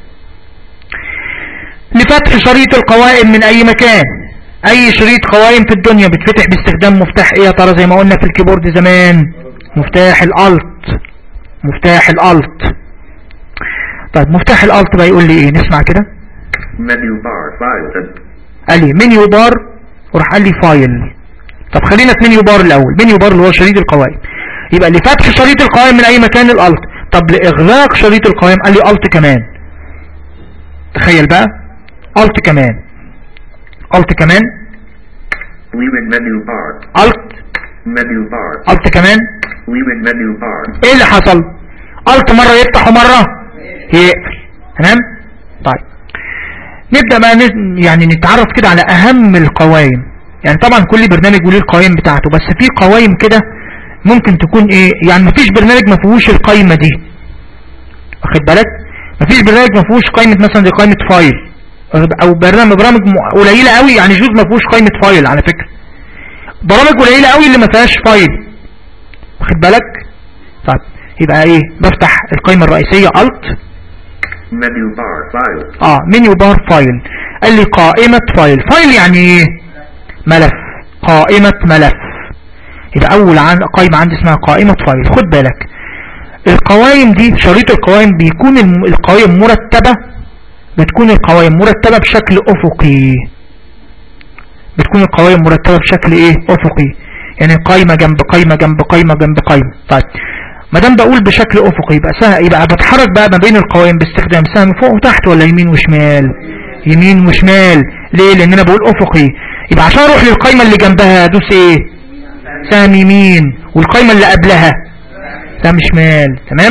لفتح شريط القوائم من أي مكان اي شريط قوائم في الدنيا بتفتح باستخدام مفتاح ايه يا ترى زي ما قلنا في الكيبورد زمان مفتاح الالت مفتاح الالت طيب مفتاح الالت بقى يقول لي ايه نسمع كده menu bar, file, قال لي منيو بار وراح قال لي فايل طب خلينا في منيو بار الاول منيو بار اللي هو شريط القوائم يبقى لفتح شريط القوائم من اي مكان الالت طب لاغلاق شريط القوائم قال لي الت كمان تخيل بقى الت كمان الت كمان leave in menu bar, الت menu bar, الت كمان leave in menu bar, ايه اللي حصل الت مرة يفتح ومرة يقفل تمام طيب نبدأ بقى نز- يعني نتعرف كده على اهم القوائم يعني طبعا كل برنامج وليه القوائم بتاعته بس في قوائم كده ممكن تكون ايه يعني مفيش برنامج ما فيهوش القايمة دي واخد بالك مفيش برنامج ما فيهوش قائمة مثلا زي قائمة فايل او برنامج برامج م- قليلة قوي يعني جوز ما فيهوش قائمة فايل على فكرة برامج قليلة قوي اللي ما فيهاش فايل واخد بالك طيب يبقى ايه بفتح القائمة الرئيسية alt menu bar, file, اه منيو بار فايل قال لي قائمة فايل فايل يعني ايه ملف قائمة ملف يبقى اول عن قائمة عندي اسمها قائمة فايل خد بالك القوائم دي شريط القوائم بيكون الم- القوائم مرتبة بتكون القوائم مرتبة بشكل افقي بتكون القوائم مرتبة بشكل ايه افقي يعني قايمة جنب قايمة جنب قايمة جنب قايمة طيب ما دام بقول بشكل افقي يبقى سهل يبقى بتحرك بقى ما بين القوائم باستخدام سهم فوق وتحت ولا يمين وشمال يمين وشمال ليه لان انا بقول افقي يبقى عشان اروح للقايمة اللي جنبها ادوس ايه سهم يمين والقايمة اللي قبلها سهم شمال تمام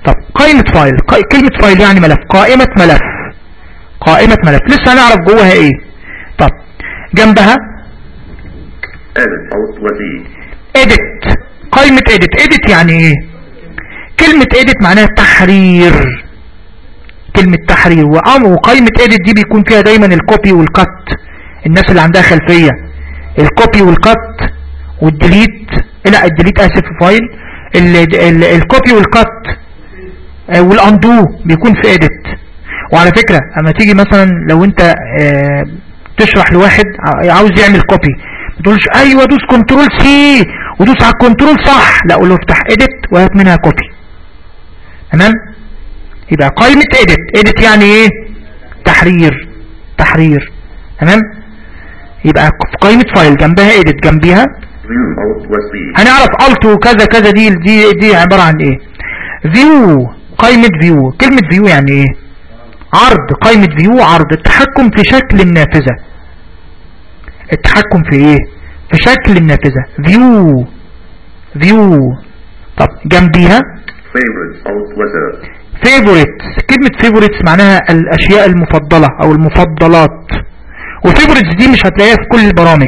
طب قائمة فايل قا- كلمة فايل يعني ملف قائمة ملف قائمة ملف لسه هنعرف جواها ايه طب جنبها Edit. Alt plus E. edit قائمة edit edit يعني ايه كلمة edit معناها تحرير كلمة تحرير وأم وقائمة edit دي بيكون فيها دايما الكوبي والكت الناس اللي عندها خلفية الكوبي والكت والديليت لا الديليت اسف في فايل ال- ال- الكوبي والكت آه، والاندو بيكون في edit وعلى فكرة اما تيجي مثلا لو انت آه، تشرح لواحد ع- عاوز يعمل كوبي ما تقولش ايوه دوس كنترول سي ودوس على الكنترول صح لا قول له افتح edit وهات منها كوبي تمام يبقى قائمة edit edit يعني ايه تحرير تحرير تمام يبقى في قائمة فايل جنبها edit جنبيها View. Alt plus V. هنعرف alt وكذا كذا دي دي دي عبارة عن ايه view قائمة view كلمة view يعني ايه عرض قائمة view عرض التحكم في شكل النافذة التحكم في ايه في شكل النافذة view view طب جنبيها Favorites. Alt plus F. favorites كلمة favorites معناها الاشياء المفضلة او المفضلات وفيفوريتس دي مش هتلاقيها في كل البرامج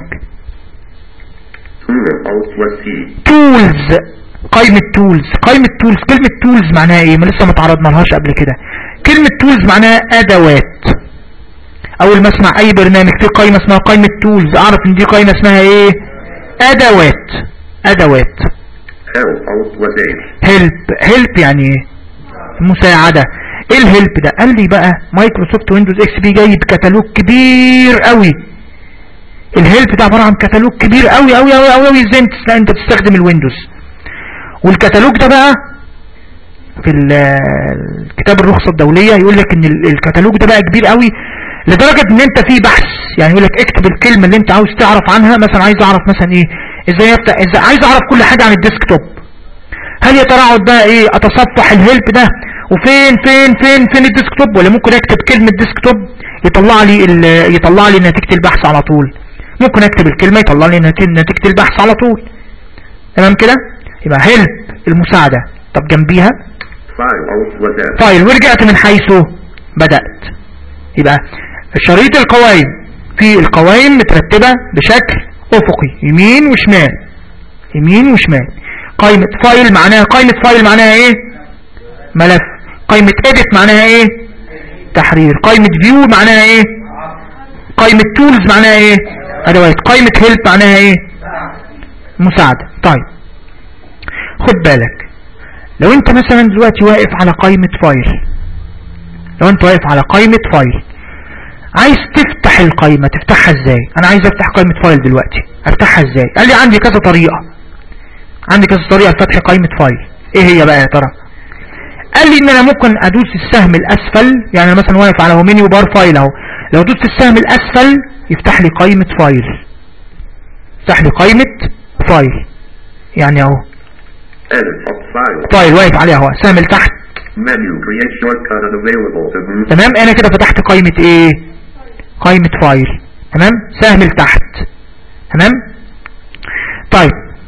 Tool. Alt plus T. تولز قائمة تولز قائمة تولز كلمة تولز معناها ايه ما لسه ما تعرضنا لهاش قبل كده كلمة تولز معناها ادوات اول ما اسمع اي برنامج في قائمة اسمها قائمة تولز اعرف ان دي قائمة اسمها ايه ادوات ادوات Help. Alt plus H. هيلب هيلب يعني ايه مساعدة ايه الهيلب ده قال لي بقى مايكروسوفت ويندوز اكس بي جايب كتالوج كبير قوي الهيلب ده عبارة عن كتالوج كبير قوي قوي قوي قوي قوي ازاي انت تست- انت تستخدم الويندوز والكتالوج ده بقى في ال- الكتاب الرخصة الدولية يقول لك ان ال- الكتالوج ده بقى كبير قوي لدرجة ان انت في بحث يعني يقول لك اكتب الكلمة اللي انت عاوز تعرف عنها مثلا عايز اعرف مثلا ايه ازاي افتح ازاي عايز اعرف كل حاجة عن الديسكتوب هل يا ترى اقعد بقى ايه اتصفح الهيلب ده وفين فين فين فين الديسكتوب ولا ممكن اكتب كلمة ديسكتوب يطلع لي ال- يطلع لي نتيجة البحث على طول ممكن اكتب الكلمة يطلع لي نتيجة نتيجة البحث على طول تمام كده يبقى هيلب المساعدة طب جنبيها File. Alt plus F. فايل ورجعت من حيث بدأت يبقى شريط القوائم في القوائم مترتبة بشكل افقي يمين وشمال يمين وشمال قائمة فايل معناها قائمة فايل معناها ايه ملف قائمة edit معناها ايه تحرير قائمة view معناها ايه قائمة tools معناها ايه ادوات قائمة help معناها ايه مساعدة طيب خد بالك لو انت مثلا دلوقتي واقف على قائمة فايل لو انت واقف على قائمة فايل عايز تفتح القائمة تفتحها ازاي انا عايز افتح قائمة فايل دلوقتي افتحها ازاي قال لي عندي كذا طريقة عندي كذا طريقة لفتح قائمة فايل ايه هي بقى يا ترى قال لي ان انا ممكن ادوس السهم الاسفل يعني انا مثلا واقف على هو منيو بار فايل اهو لو دوست السهم الاسفل يفتح لي قائمة فايل يفتح لي قائمة فايل يعني اهو Edit. Alt file. فايل واقف عليها اهو السهم اللي تحت Menu. Create shortcut unavailable to move. تمام انا كده فتحت قائمة ايه قائمة فايل تمام سهم لتحت تمام طيب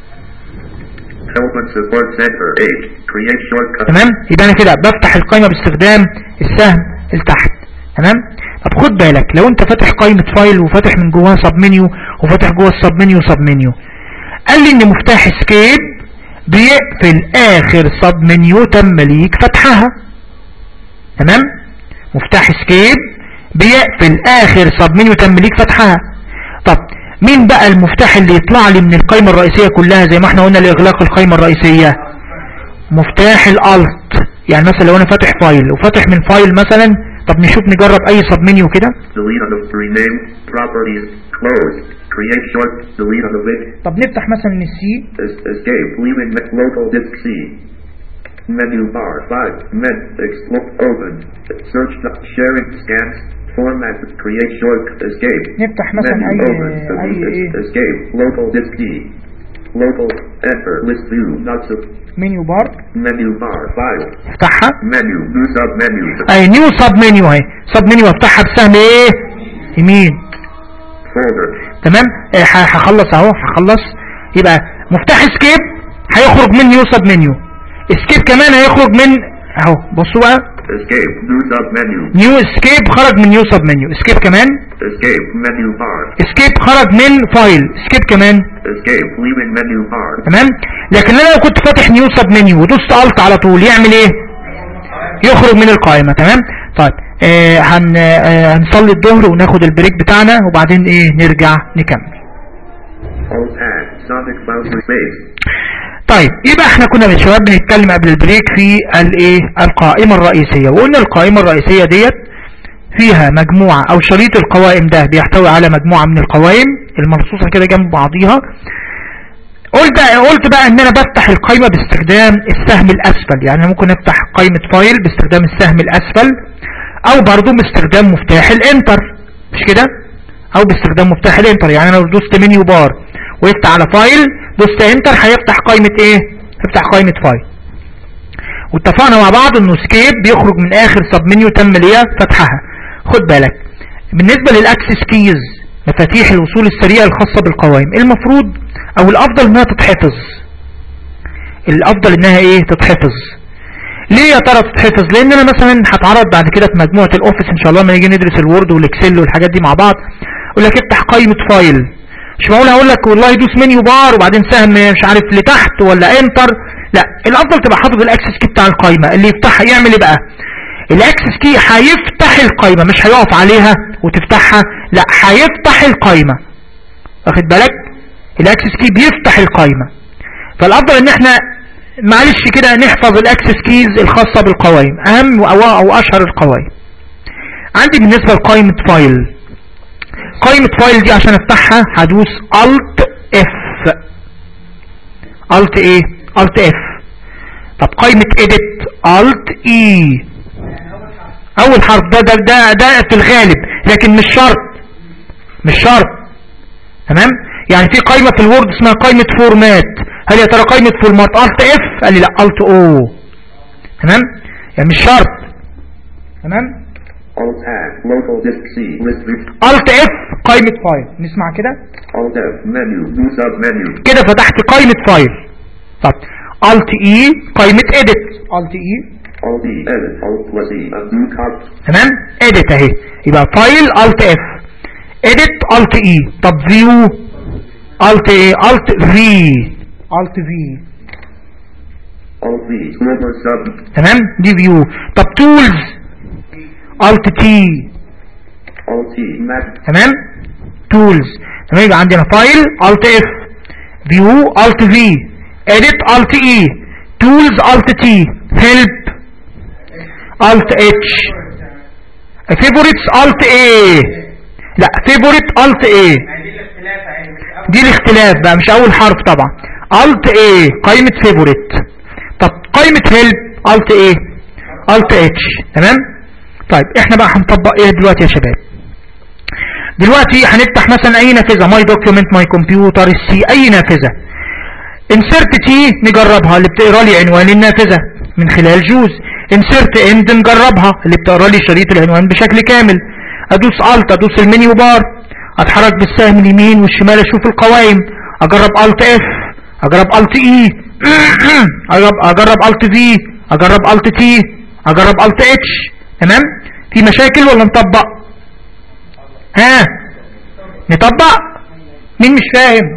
Help and support center. H. Create shortcut. تمام يبقى انا كده بفتح القائمة باستخدام السهم لتحت تمام طب خد بالك لو انت فاتح قائمة فايل وفاتح من جواها سب منيو وفاتح جوه السب منيو سب منيو قال لي ان مفتاح اسكيب بيقفل اخر سب منيو تم ليك فتحها تمام مفتاح اسكيب بيقفل اخر سب منيو تم ليك فتحها طب مين بقى المفتاح اللي يطلع لي من القائمة الرئيسية كلها زي ما احنا قلنا لاغلاق القائمة الرئيسية مفتاح الالت يعني مثلا لو انا فاتح فايل وفاتح من فايل مثلا طب نشوف نجرب اي سب منيو كده Delete on the rename. Properties. Close. Create short. Delete on the list. طب نفتح مثلا من السي Es- Escape. Leaving the local disk C. Menu bar. 5. Med. Exploit. Open. Search. the- Sharing. Scans. Format. Create short. Escape. نفتح مثلا Menu. اي Open. اي Es- ايه Escape. Local disk D. Local. Enter. List view. Not sub. منيو بار Menu bar. File. افتحها Menu. New sub menu. اي نيو سب منيو اهي سب منيو افتحها بسهم ايه يمين Folder. تمام إيه، ه- هخلص اهو هخلص يبقى مفتاح اسكيب هيخرج من نيو سب منيو اسكيب كمان هيخرج من اهو بصوا بقى Escape. New submenu. نيو اسكيب خرج من نيو سب منيو اسكيب كمان Escape. Menu bar. اسكيب خرج من فايل اسكيب كمان Escape. Leaving menu bar. تمام لكن انا لو كنت فاتح نيو سب منيو ودوست الت على طول يعمل ايه يخرج من القائمة تمام طيب آه هن آه هنصلي الظهر وناخد البريك بتاعنا وبعدين ايه نرجع نكمل Alt tab. Sonic boundary base. طيب يبقى احنا كنا من شباب بنتكلم قبل البريك في الايه القائمة الرئيسية وقلنا القائمة الرئيسية ديت فيها مجموعة او شريط القوائم ده بيحتوي على مجموعة من القوائم المرصوصة كده جنب بعضيها قلت قلت بقى ان انا بفتح القائمة باستخدام السهم الاسفل يعني انا ممكن افتح قائمة فايل باستخدام السهم الاسفل او برضو باستخدام مفتاح الانتر مش كده او باستخدام مفتاح الانتر يعني انا لو دوست منيو بار وقفت على فايل دوست انتر هيفتح قائمة ايه هيفتح قائمة فايل واتفقنا مع بعض انه سكيب بيخرج من اخر سب منيو تم ليه فتحها خد بالك بالنسبة للاكسس كيز مفاتيح الوصول السريع الخاصة بالقوائم المفروض او الافضل انها تتحفظ الافضل انها ايه تتحفظ ليه يا ترى تتحفظ لان انا مثلا هتعرض بعد كده في مجموعة الاوفيس ان شاء الله لما نيجي ندرس الوورد والاكسل والحاجات دي مع بعض اقول لك افتح قائمة فايل مش معقول اقول لك والله دوس منيو بار وبعدين سهم مش عارف لتحت ولا انتر لا الافضل تبقى حاطط الاكسس كي بتاع القائمة اللي يفتحها يعمل ايه بقى الاكسس كي هيفتح القائمة مش هيقف عليها وتفتحها لا هيفتح القائمة واخد بالك الاكسس كي بيفتح القائمة فالافضل ان احنا معلش كده نحفظ الاكسس كيز الخاصة بالقوائم اهم او, أو اشهر القوائم عندي بالنسبة لقائمة فايل قائمة فايل دي عشان افتحها هدوس Alt F Alt ايه Alt F طب قائمة Edit Alt E اول حرف ده ده ده, ده في الغالب لكن مش شرط مش شرط تمام يعني في قائمة في الوورد اسمها قائمة فورمات هل يا ترى قائمة فورمات Alt F قال لي لا Alt O تمام يعني مش شرط تمام Alt tab. Local disk C. List view. Alt F قائمة فايل نسمع كده Alt F. Menu. New submenu. كده فتحت قائمة فايل طب Alt E قائمة Edit Alt E Alt E. Edit. Alt plus E. Undo card. تمام Edit اهي يبقى فايل Alt F Edit Alt E طب View Alt ايه Alt V Alt V Alt V. Global sub. تمام دي View طب Tools Alt T Alt T. Map. تمام Tools تمام يبقى عندنا فايل Alt F View Alt V Edit Alt E Tools Alt T Help Alt H Favorites Alt A لا Favorite Alt A دي الاختلاف بقى مش اول حرف طبعا Alt A قائمة Favorite طب قائمة Help Alt A Alt H تمام طيب احنا بقى هنطبق ايه دلوقتي يا شباب دلوقتي هنفتح مثلا اي نافذة ماي دوكيومنت ماي كمبيوتر السي اي نافذة انسرت تي نجربها اللي بتقرا لي عنوان النافذة من خلال جوز انسرت اند نجربها اللي بتقرا لي شريط العنوان بشكل كامل ادوس الت ادوس المنيو بار اتحرك بالسهم اليمين والشمال اشوف القوائم اجرب الت اف اجرب الت اي اجرب اجرب الت في اجرب الت تي اجرب الت اتش تمام في مشاكل ولا نطبق ها نطبق مين مش فاهم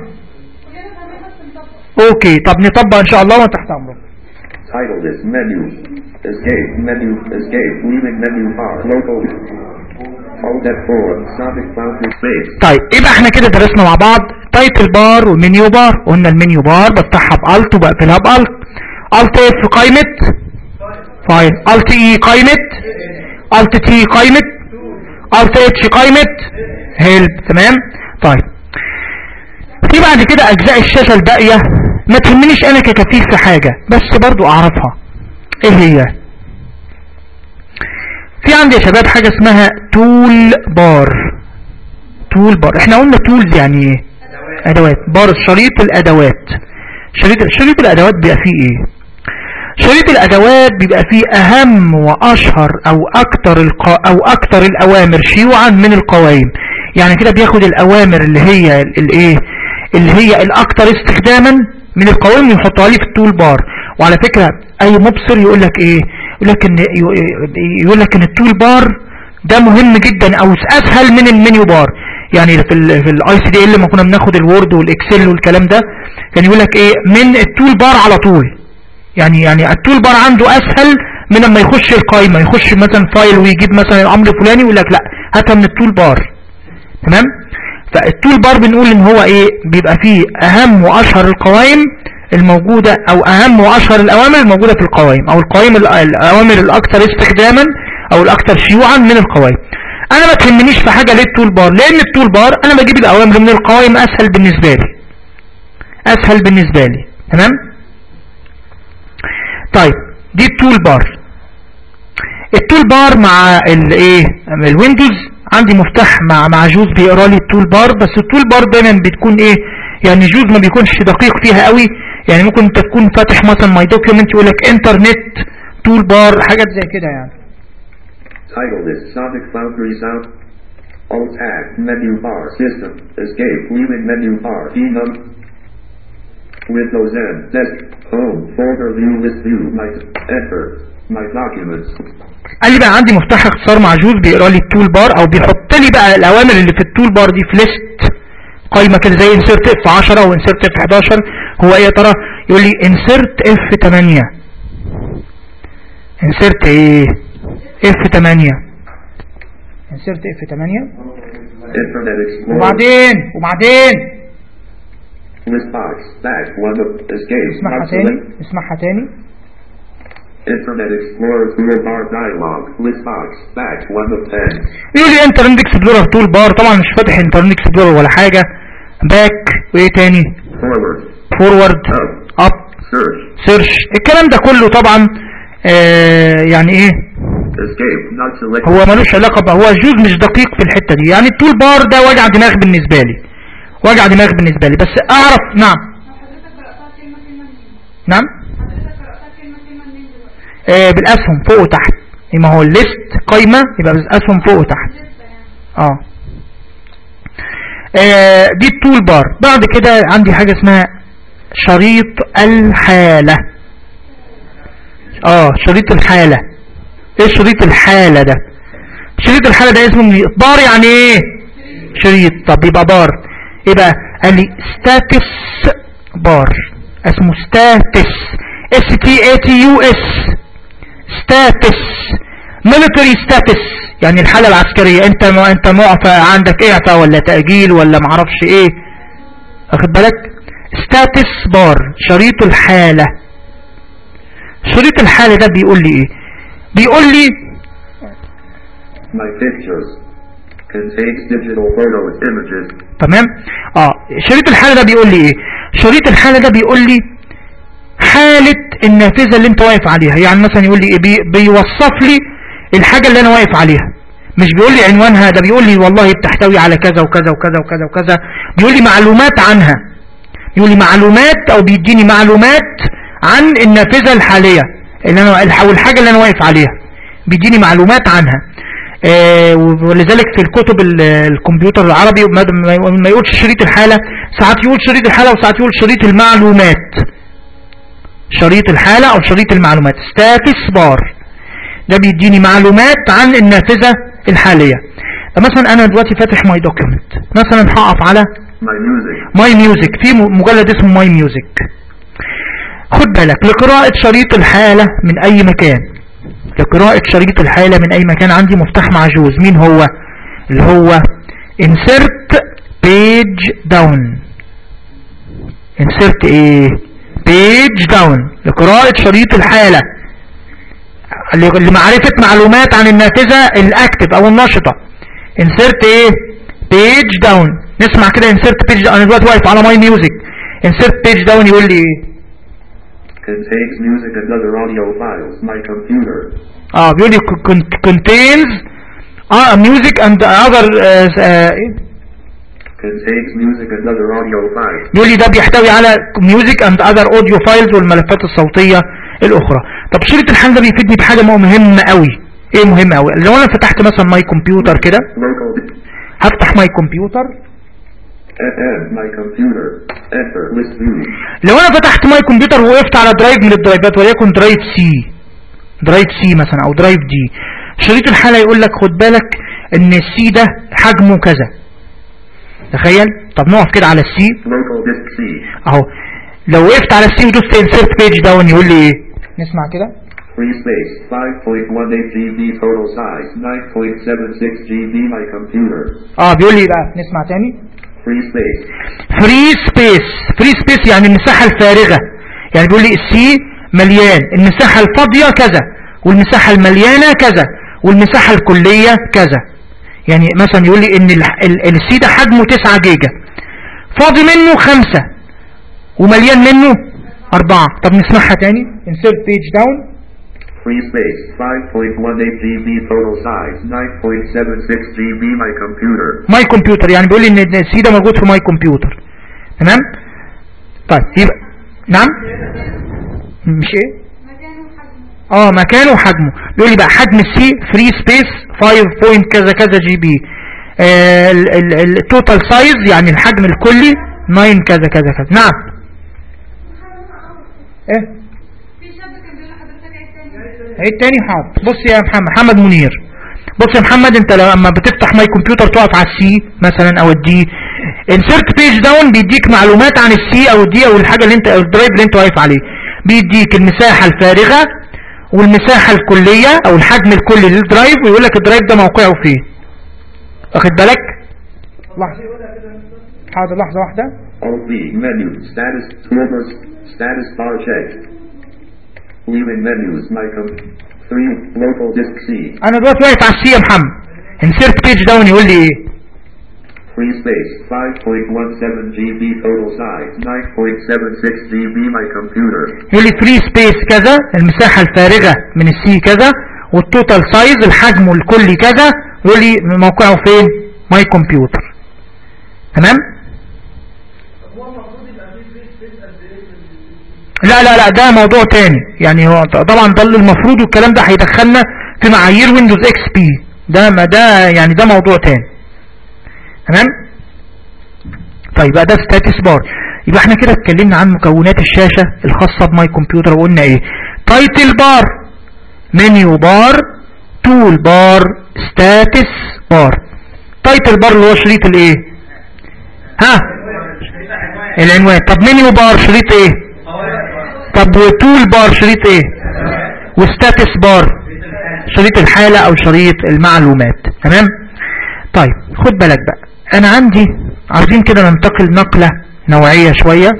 اوكي طب نطبق ان شاء الله وتحت امرك Title is menu. Escape menu. Escape. Leaving menu bar. Local. Alt F4. Sonic boundary space. طيب يبقى احنا كده درسنا مع بعض تايتل بار ومنيو بار قلنا المنيو بار بفتحها بالت وبقفلها بالت الت اف قائمة فايل الت اي قائمة الت تي قائمة الت اتش قائمة هيلب تمام طيب في بعد كده اجزاء الشاشة الباقية ما تهمنيش انا ككفيف في حاجة بس برضو اعرفها ايه هي في عندي يا شباب حاجة اسمها تول بار تول بار احنا قلنا تولز يعني ايه ادوات بار شريط الادوات شريط شريط الادوات بيبقى فيه ايه شريط الادوات بيبقى فيه اهم واشهر او اكتر القا او اكتر الاوامر شيوعا من القوائم يعني كده بياخد الاوامر اللي هي الايه اللي هي الاكتر استخداما من القوائم يحطها لي في التول بار وعلى فكرة اي مبصر يقول لك ايه يقول لك ان يقول لك ان التول بار ده مهم جدا او اسهل من المنيو بار يعني في ال في الاي سي دي ال لما كنا بناخد الوورد والاكسل والكلام ده كان يقول لك ايه من التول بار على طول يعني يعني التول بار عنده اسهل من لما يخش القائمه يخش مثلا فايل ويجيب مثلا الامر الفلاني ويقول لك لا هاتها من التول بار تمام فالتول بار بنقول ان هو ايه بيبقى فيه اهم واشهر القوائم الموجودة او اهم واشهر الاوامر الموجودة في القوائم او القوائم ال- الاوامر الاكثر استخداما او الاكثر شيوعا من القوائم انا ما تهمنيش في حاجة ليه التول بار لان التول بار انا بجيب الاوامر من القوائم اسهل بالنسبة لي اسهل بالنسبة لي تمام طيب دي التول بار التول بار مع الايه الويندوز عندي مفتاح مع مع جوز بيقرا لي التول بار بس التول بار دايما بتكون ايه يعني جوز ما بيكونش دقيق فيها قوي يعني ممكن انت تكون فاتح مثلا ماي دوكيومنت يقول لك انترنت تول بار حاجات زي كده يعني Title is Sonic Foundry Sound. Alt Tab Menu Bar System Escape Leaving Menu Bar Phenum Windows N Desk Home Folder View List View My Enter My Documents قال لي بقى عندي مفتاح اختصار مع جوز بيقرا لي التول بار او بيحط لي بقى الاوامر اللي في التول بار دي في ليست قايمه كده زي انسرت اف 10 او انسرت اف 11 هو ايه يا ترى يقول لي انسرت اف 8 انسرت ايه اف 8 انسرت اف 8 Internet Explorer وبعدين وبعدين List Box Back One of Escape اسمعها Not تاني select. اسمعها تاني Internet Explorer Toolbar Dialog List Box Back One of 10 يقول لي انترنت اكسبلورر تول بار طبعا مش فاتح انترنت اكسبلورر ولا حاجه باك وايه تاني Forward فورورد Up اب Search سيرش الكلام ده كله طبعا آه يعني ايه Escape Not selected هو ملوش علاقة بقى هو جوز مش دقيق في الحتة دي يعني التول بار ده وجع دماغ بالنسبة لي وجع دماغ بالنسبة لي بس اعرف نعم حضرتك قرأتها كلمة كلمة منين؟ نعم حضرتك قرأتها كلمة كلمة منين دلوقتي؟ آه بالاسهم فوق وتحت ما هو الليست قايمة يبقى بالاسهم فوق وتحت لسه يعني اه آه، دي التول بار بعد كده عندي حاجة اسمها شريط الحالة اه شريط الحالة ايه شريط الحالة ده شريط الحالة ده اسمه من- بار يعني ايه شريط طب يبقى بار ايه بقى قال لي ستاتس بار اسمه ستاتس اس تي اي تي يو اس ستاتس ميليتري ستاتس يعني الحالة العسكرية انت ما انت معفى عندك اعفاء ولا تأجيل ولا معرفش ايه واخد بالك ستاتس بار شريط الحالة شريط الحالة ده بيقول لي ايه بيقول لي My pictures contains digital photos images تمام اه شريط الحالة ده بيقول لي ايه شريط الحالة ده بيقول لي حالة النافذة اللي انت واقف عليها يعني مثلا يقول لي ايه بي بيوصف لي الحاجة اللي انا واقف عليها مش بيقول لي عنوانها ده بيقول لي والله بتحتوي على كذا وكذا وكذا وكذا وكذا بيقول لي معلومات عنها بيقول لي معلومات او بيديني معلومات عن النافذة الحالية اللي انا الح- او الحاجة اللي انا واقف عليها بيديني معلومات عنها آه، ولذلك في الكتب ال- الكمبيوتر العربي ما ما- ما يقولش شريط الحالة ساعات يقول شريط الحالة وساعات يقول شريط المعلومات شريط الحالة او شريط المعلومات ستاتس بار ده بيديني معلومات عن النافذة الحالية مثلا انا دلوقتي فاتح ماي دوكيومنت مثلا هقف على My music ماي ميوزك في م- مجلد اسمه ماي ميوزك خد بالك لقراءة شريط الحالة من اي مكان لقراءة شريط الحالة من اي مكان عندي مفتاح معجوز مين هو اللي هو insert page down insert ايه page down لقراءة شريط الحالة ل- لمعرفة معلومات عن النافذة الاكتف او النشطة insert ايه page down نسمع كده insert page down انا دلوقتي واقف على ماي ميوزك insert page down يقول لي ايه contains music and other audio files. My computer اه بيقول لي con- contains اه music and other آه آه إيه؟ contains music and other audio files. يقول لي ده بيحتوي على music and other audio files والملفات الصوتية الاخرى طب شريط الحال ده بيفيدني بحاجة مهمة قوي ايه مهمة قوي لو انا فتحت مثلا ماي كمبيوتر كده Local هفتح ماي كمبيوتر FM. My computer. Enter. List view. لو انا فتحت ماي كمبيوتر ووقفت على درايف من الدرايفات وليكن درايف سي درايف سي مثلا او درايف دي شريط الحالة يقول لك خد بالك ان السي ده حجمه كذا تخيل طب نقف كده على السي Local disk C. اهو لو وقفت على السي ودوست انسيرت بيج داون يقول لي ايه نسمع كده Free space 5.18 GB total size 9.76 GB my computer. اه بيقول لي بقى نسمع تاني Free space. فري سبيس فري سبيس يعني المساحة الفارغة يعني بيقول لي السي مليان المساحة الفاضية كذا والمساحة المليانة كذا والمساحة الكلية كذا يعني مثلا يقول لي ان ال- ال- السي ده حجمه 9 جيجا فاضي منه خمسة ومليان منه أربعة طب نسمعها تاني insert page down Free space 5.18 GB total size 9.76 GB my computer. ماي كمبيوتر يعني بيقول لي ان السي ده موجود في ماي كمبيوter تمام طيب يبقى نعم مش ايه مكانه وحجمه اه مكانه وحجمه بيقول لي بقى حجم السي فري سبيس 5 بوينت كذا كذا جي بي التوتال سايز يعني الحجم الكلي 9 كذا كذا كذا نعم ايه في شاب كان بيقول لحضرتك عيد تاني عيد تاني حاضر بص يا محمد محمد منير بص يا محمد انت لما بتفتح ماي كمبيوتر تقف على السي مثلا او الدي انسرت بيج داون بيديك معلومات عن السي او الدي او الحاجه اللي انت او الدرايف اللي انت واقف عليه بيديك المساحه الفارغه والمساحه الكليه او الحجم الكلي للدرايف ويقول لك الدرايف ده موقعه فين واخد بالك لحظه حاضر لحظه واحده Alt V menu status toolbars status bar checked. Leaving menus my com 3 local disk C. انا دلوقتي واقف على السي يا محمد انسرت بيج داون يقول لي ايه Free space 5.17 GB total size 9.76 GB my computer. يقول لي فري سبيس كذا المساحة الفارغة من السي كذا والتوتال سايز الحجم الكلي كذا يقول لي موقعه فين ماي كمبيوتر تمام لا لا لا ده موضوع تاني يعني هو طبعا ده اللي المفروض والكلام ده هيدخلنا في معايير ويندوز اكس بي ده ما ده يعني ده موضوع تاني تمام طيب بقى ده ستاتس بار يبقى احنا كده اتكلمنا عن مكونات الشاشة الخاصة بماي كمبيوتر وقلنا ايه تايتل بار منيو بار تول بار ستاتس بار تايتل بار اللي هو شريط الايه ها العنوان طب منيو بار شريط ايه طب وتول بار شريط ايه وستاتس بار شريط الحالة او شريط المعلومات تمام طيب خد بالك بقى انا عندي عايزين كده ننتقل نقلة نوعية شوية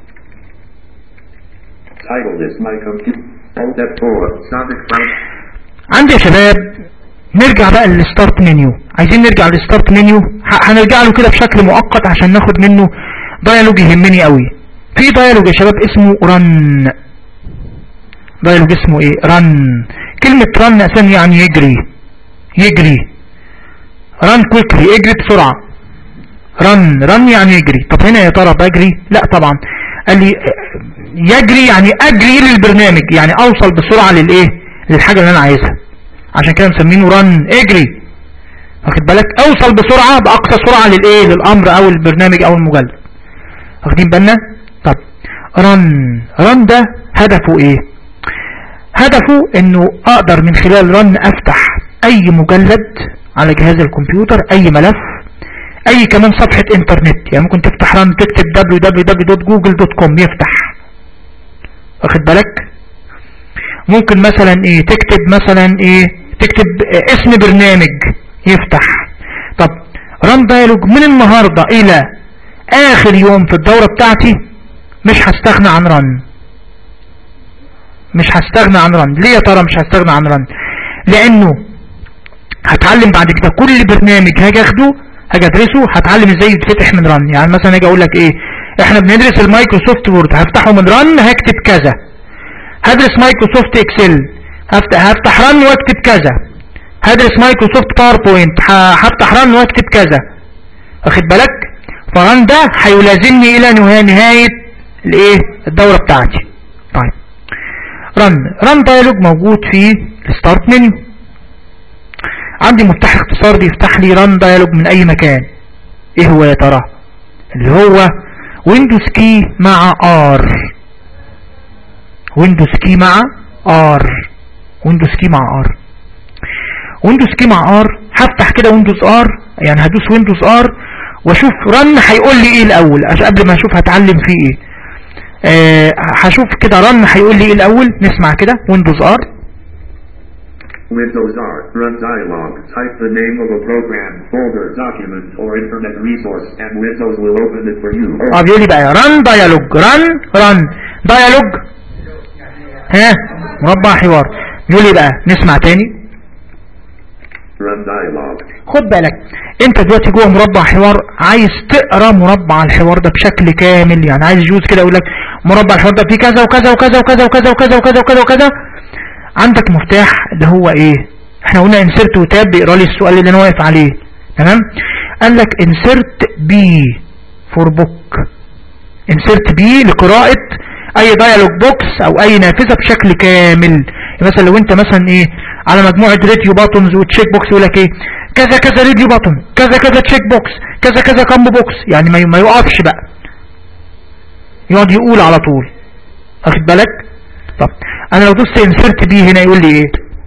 Title is my computer. Alt F4 Sonic Flash. عندي يا شباب نرجع بقى للستارت منيو عايزين نرجع للستارت منيو ه- هنرجع له كده بشكل مؤقت عشان ناخد منه ديالوج يهمني قوي في ديالوج يا شباب اسمه رن ديالوج اسمه ايه رن كلمة رن اساسا يعني يجري يجري رن كويكلي اجري بسرعة رن رن يعني يجري طب هنا يا ترى بجري لا طبعا قال لي يجري يعني اجري للبرنامج يعني اوصل بسرعة للايه للحاجة اللي انا عايزها عشان كده مسمينه رن اجري واخد بالك اوصل بسرعة باقصى سرعة للايه للامر او البرنامج او المجلد واخدين بالنا طب رن رن ده هدفه ايه هدفه انه اقدر من خلال رن افتح اي مجلد على جهاز الكمبيوتر اي ملف اي كمان صفحة انترنت يعني ممكن تفتح رن تكتب www.google.com يفتح واخد بالك ممكن مثلا ايه تكتب مثلا ايه تكتب آه، اسم برنامج يفتح طب رن دايلوج من النهاردة الى اخر يوم في الدورة بتاعتي مش هستغنى عن رن مش هستغنى عن رن ليه يا ترى مش هستغنى عن رن لانه هتعلم بعد كده كل برنامج هاجي اخده هاجي ادرسه هتعلم ازاي يتفتح من رن يعني مثلا اجي اقول لك ايه احنا بندرس المايكروسوفت وورد هفتحه من رن هكتب كذا هدرس مايكروسوفت اكسل هفتح, هفتح رن واكتب كذا هدرس مايكروسوفت باوربوينت ه- هفتح رن واكتب كذا واخد بالك فرن ده هيلازمني الى نها- نهاية الايه الدورة بتاعتي طيب رن رن دايلوج موجود في الستارت منيو عندي مفتاح اختصار بيفتح لي رن دايلوج من اي مكان ايه هو يا ترى اللي هو ويندوز كي مع ار ويندوز كي مع ار ويندوز كي مع ار ويندوز كي مع ار هفتح كده ويندوز ار يعني هدوس ويندوز ار واشوف رن هيقول لي ايه الاول عشان قبل ما اشوف هتعلم فيه ايه آه هشوف كده رن هيقول لي ايه الاول نسمع كده ويندوز ار Windows R. Run dialog. Type the name of a program, folder, document, or internet resource, and Windows will open it for you. اه بيقول لي بقى رن ديالوج رن رن ديالوج ها مربع حوار بيقول لي بقى نسمع تاني Run dialog. خد بالك انت دلوقتي جوه مربع حوار عايز تقرا مربع الحوار ده بشكل كامل يعني عايز يجوز كده يقول لك مربع الحوار ده فيه كذا وكذا وكذا وكذا وكذا وكذا وكذا وكذا وكذا عندك مفتاح اللي هو ايه احنا قلنا انسرت وتاب بيقرا لي السؤال اللي انا واقف عليه تمام قال لك انسرت بي فور بوك انسرت بي لقراءة اي دايالوج بوكس او اي نافذة بشكل كامل مثلا لو انت مثلا ايه على مجموعة راديو باتونز وتشيك بوكس يقول لك ايه كذا كذا راديو باتون كذا كذا تشيك بوكس كذا كذا كامبو بوكس يعني ما ما يقفش بقى يقعد يقول على طول واخد بالك طب انا لو دوست انسرت بي هنا يقول لي ايه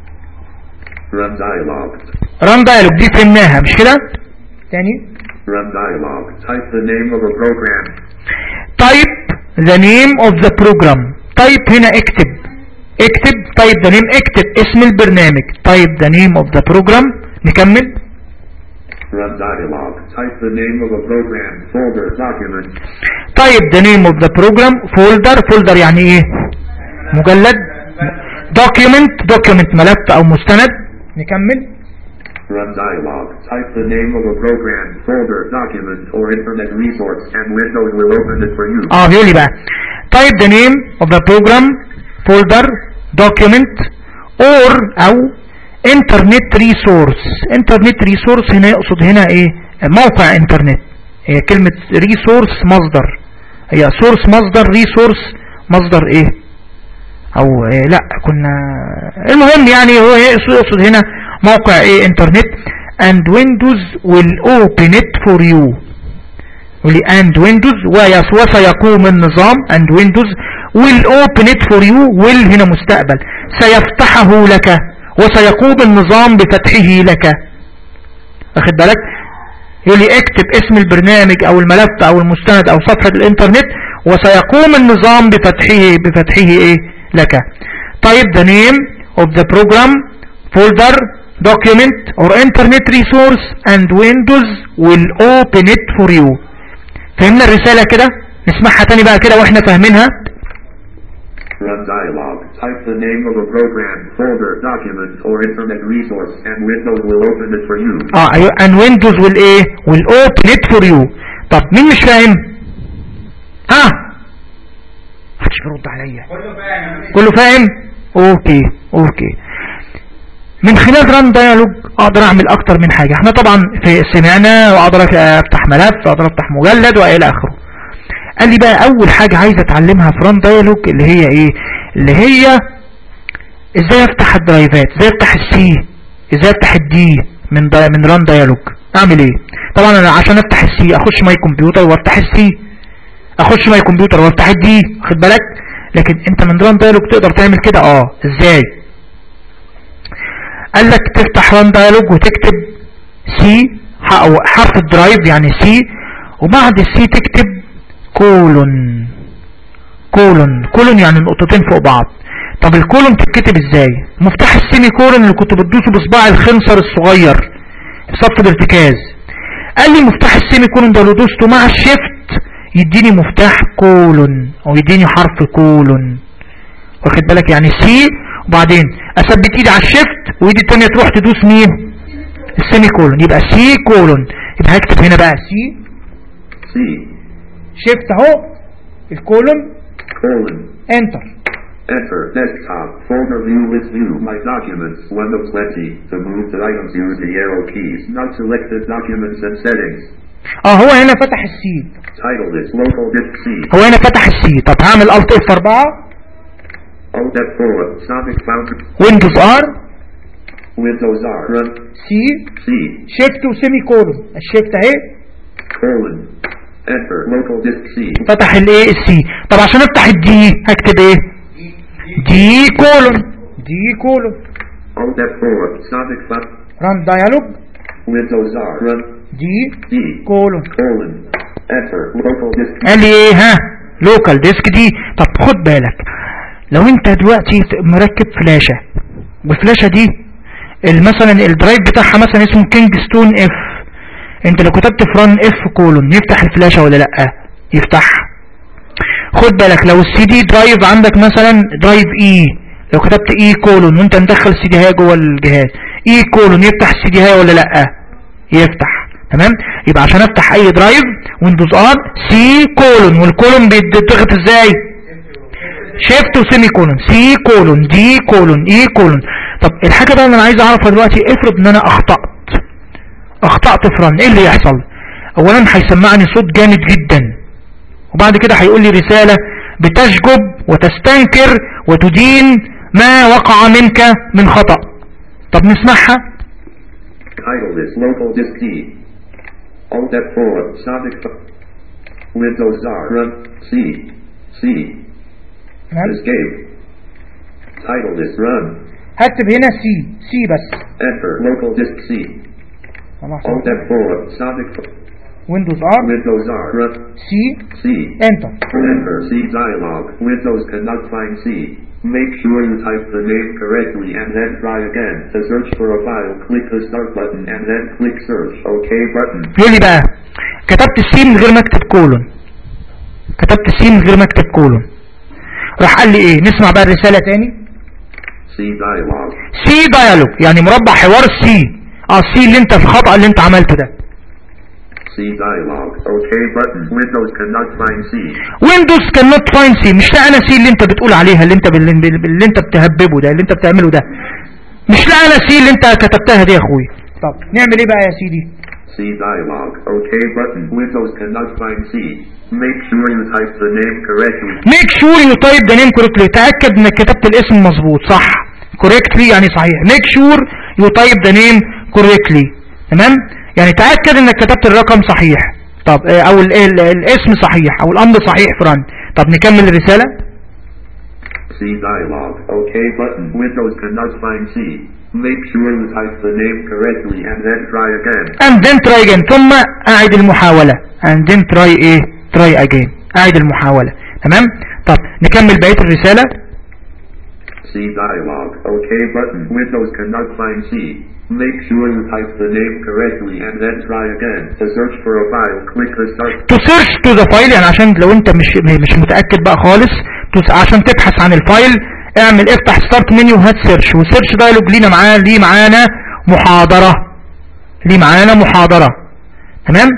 Run dialog. ران دايالوج دي فهمناها مش كده تاني Run dialog. Type the name of a program. type the name of the program type هنا اكتب اكتب type the name اكتب اسم البرنامج type the name of the program نكمل Run dialog. Type the name of a program, folder, document, type the name of the program folder folder يعني ايه مجلد document document ملف او مستند نكمل Run dialog. Type the name of a program, folder, document, or internet resource, and Windows will open it for you. اه بيقول لي بقى type the name of the program folder document or او internet resource internet resource هنا يقصد هنا ايه موقع انترنت هي كلمة resource مصدر هي source مصدر resource مصدر ايه او إيه لا كنا المهم يعني هو يقصد يقصد هنا موقع ايه انترنت and windows will open it for you ولي and windows ويس- وسيقوم النظام and windows will open it for you will هنا مستقبل سيفتحه لك وسيقوم النظام بفتحه لك واخد بالك يقول لي اكتب اسم البرنامج او الملف او المستند او صفحة الانترنت وسيقوم النظام بفتحه بفتحه ايه لك type the name of the program folder document or internet resource and windows will open it for you فهمنا الرسالة كده نسمعها تاني بقى كده واحنا فاهمينها Run dialog. Type the name of a program, folder, document, or internet resource, and Windows will open it for you. اه ايوه and windows will ايه will open it for you طب مين مش فاهم ها محدش بيرد عليا كله فاهم اوكي اوكي من خلال ران ديالوج اقدر اعمل اكتر من حاجة احنا طبعا في سمعنا واقدر افتح ملف واقدر افتح مجلد والى اخره قال لي بقى اول حاجة عايز اتعلمها في ران ديالوج اللي هي ايه اللي هي ازاي افتح الدرايفات ازاي افتح السي ازاي افتح الدي من دي من ران ديالوج اعمل ايه طبعا انا عشان افتح السي اخش ماي كمبيوتر وافتح السي اخش ماي كمبيوتر وافتح الدي خد بالك لكن انت من ران ديالوج تقدر تعمل كده اه ازاي قال لك تفتح ران ديالوج وتكتب سي او حرف الدرايف يعني سي وبعد السي تكتب كولون كولون كولون يعني نقطتين فوق بعض طب الكولون تتكتب ازاي مفتاح السيمي كولون اللي كنت بتدوسه بصباع الخنصر الصغير في صف الارتكاز قال لي مفتاح السيمي كولون ده لو دوسته مع الشيفت يديني مفتاح كولون او يديني حرف كولون واخد بالك يعني سي وبعدين اثبت ايدي على الشيفت وايدي التانية تروح تدوس مين السيمي كولون يبقى سي كولون يبقى هكتب هنا بقى سي C. شيفت اهو الكولون Colon. انتر Enter. Desktop. Folder view list view. My documents. One of plenty. To move the items use the arrow keys. Not selected documents and settings. اه هو هنا فتح السي Title is local disk C. هو هنا فتح السي طب هعمل الت اف 4 Alt F4. Sonic Foundry. ويندوز ار Windows R. Run. سي C. شيفت وسيمي كولون الشيفت اهي Colon. Enter. Local disk C. فتح الايه السي طب عشان افتح الدي هكتب ايه دي كولون دي كولون Alt F4. Sonic Font. ران ديالوج Windows R. Run. دي D. كولون Colon. Enter. Local disk. قال لي ايه ها لوكال ديسك دي طب خد بالك لو انت دلوقتي مركب فلاشة والفلاشة دي ال- مثلا الدرايف بتاعها مثلا اسمه كينج ستون اف انت لو كتبت فران اف كولون يفتح الفلاشة ولا لا يفتحها خد بالك لو السي دي درايف عندك مثلا درايف اي لو كتبت اي كولون وانت مدخل السي دي هاي جوه الجهاز اي كولون يفتح السي دي هاي ولا لا يفتح تمام يبقى عشان افتح اي درايف ويندوز ار سي كولون والكولون بيتضغط ازاي شيفت وسيمي كولون سي كولون دي كولون اي كولون طب الحاجه بقى اللي انا عايز اعرفها دلوقتي افرض ان انا اخطات اخطات في رن ايه اللي يحصل اولا هيسمعني صوت جامد جدا وبعد كده هيقول لي رساله بتشجب وتستنكر وتدين ما وقع منك من خطأ طب نسمعها Title is local disk D. Alt F4. Sonic Font. Windows R. Run. C. C. تمام Escape. Title is Run. هكتب هنا سي سي بس Enter. Local disk C. Alt F4. Sonic Font. ويندوز ار Windows R. Run. سي C. انتر Enter C dialog. Windows cannot find C. Make sure you type the name correctly and then try again. To search for a file, click the start button and then click search. OK button. يقول لي بقى كتبت السي من غير ما اكتب كولون كتبت السي من غير ما اكتب كولون راح قال لي ايه نسمع بقى الرسالة تاني C dialog. سي ديالوج يعني مربع حوار السي اه السي اللي انت الخطأ اللي انت عملته ده C dialog. OK button. Windows cannot find C. ويندوز كان نوت فاين سي مش لاقي انا سي اللي انت بتقول عليها اللي انت بال- بال- اللي انت بتهببه ده اللي انت بتعمله ده مش لاقي انا سي اللي انت كتبتها دي يا اخويا طب نعمل ايه بقى يا سيدي C dialog. OK button. Windows cannot find C. Make sure you type the name correctly. ميك شور يو تايب ذا نيم كوريكتلي تاكد انك كتبت الاسم مظبوط صح كوريكتلي يعني صحيح ميك شور يو تايب ذا نيم كوريكتلي تمام يعني تاكد انك كتبت الرقم صحيح طب آه، او ال ال الاسم صحيح او الامر صحيح فران طب نكمل الرساله C dialog. OK button. Windows cannot find C. Make sure you type the name correctly and then try again. and then try again ثم اعد المحاوله and then try ايه try again اعد المحاوله تمام طب نكمل بقيه الرساله C dialog. OK button. Windows cannot find C. Make sure you type the name correctly and then try again. To search for a file, click the start. to search to the file يعني عشان لو انت مش مش متأكد بقى خالص to- عشان تبحث عن الفايل اعمل افتح ستارت منيو هات سيرش وسيرش دايلوج لينا معاه ليه معانا محاضرة ليه معانا محاضرة تمام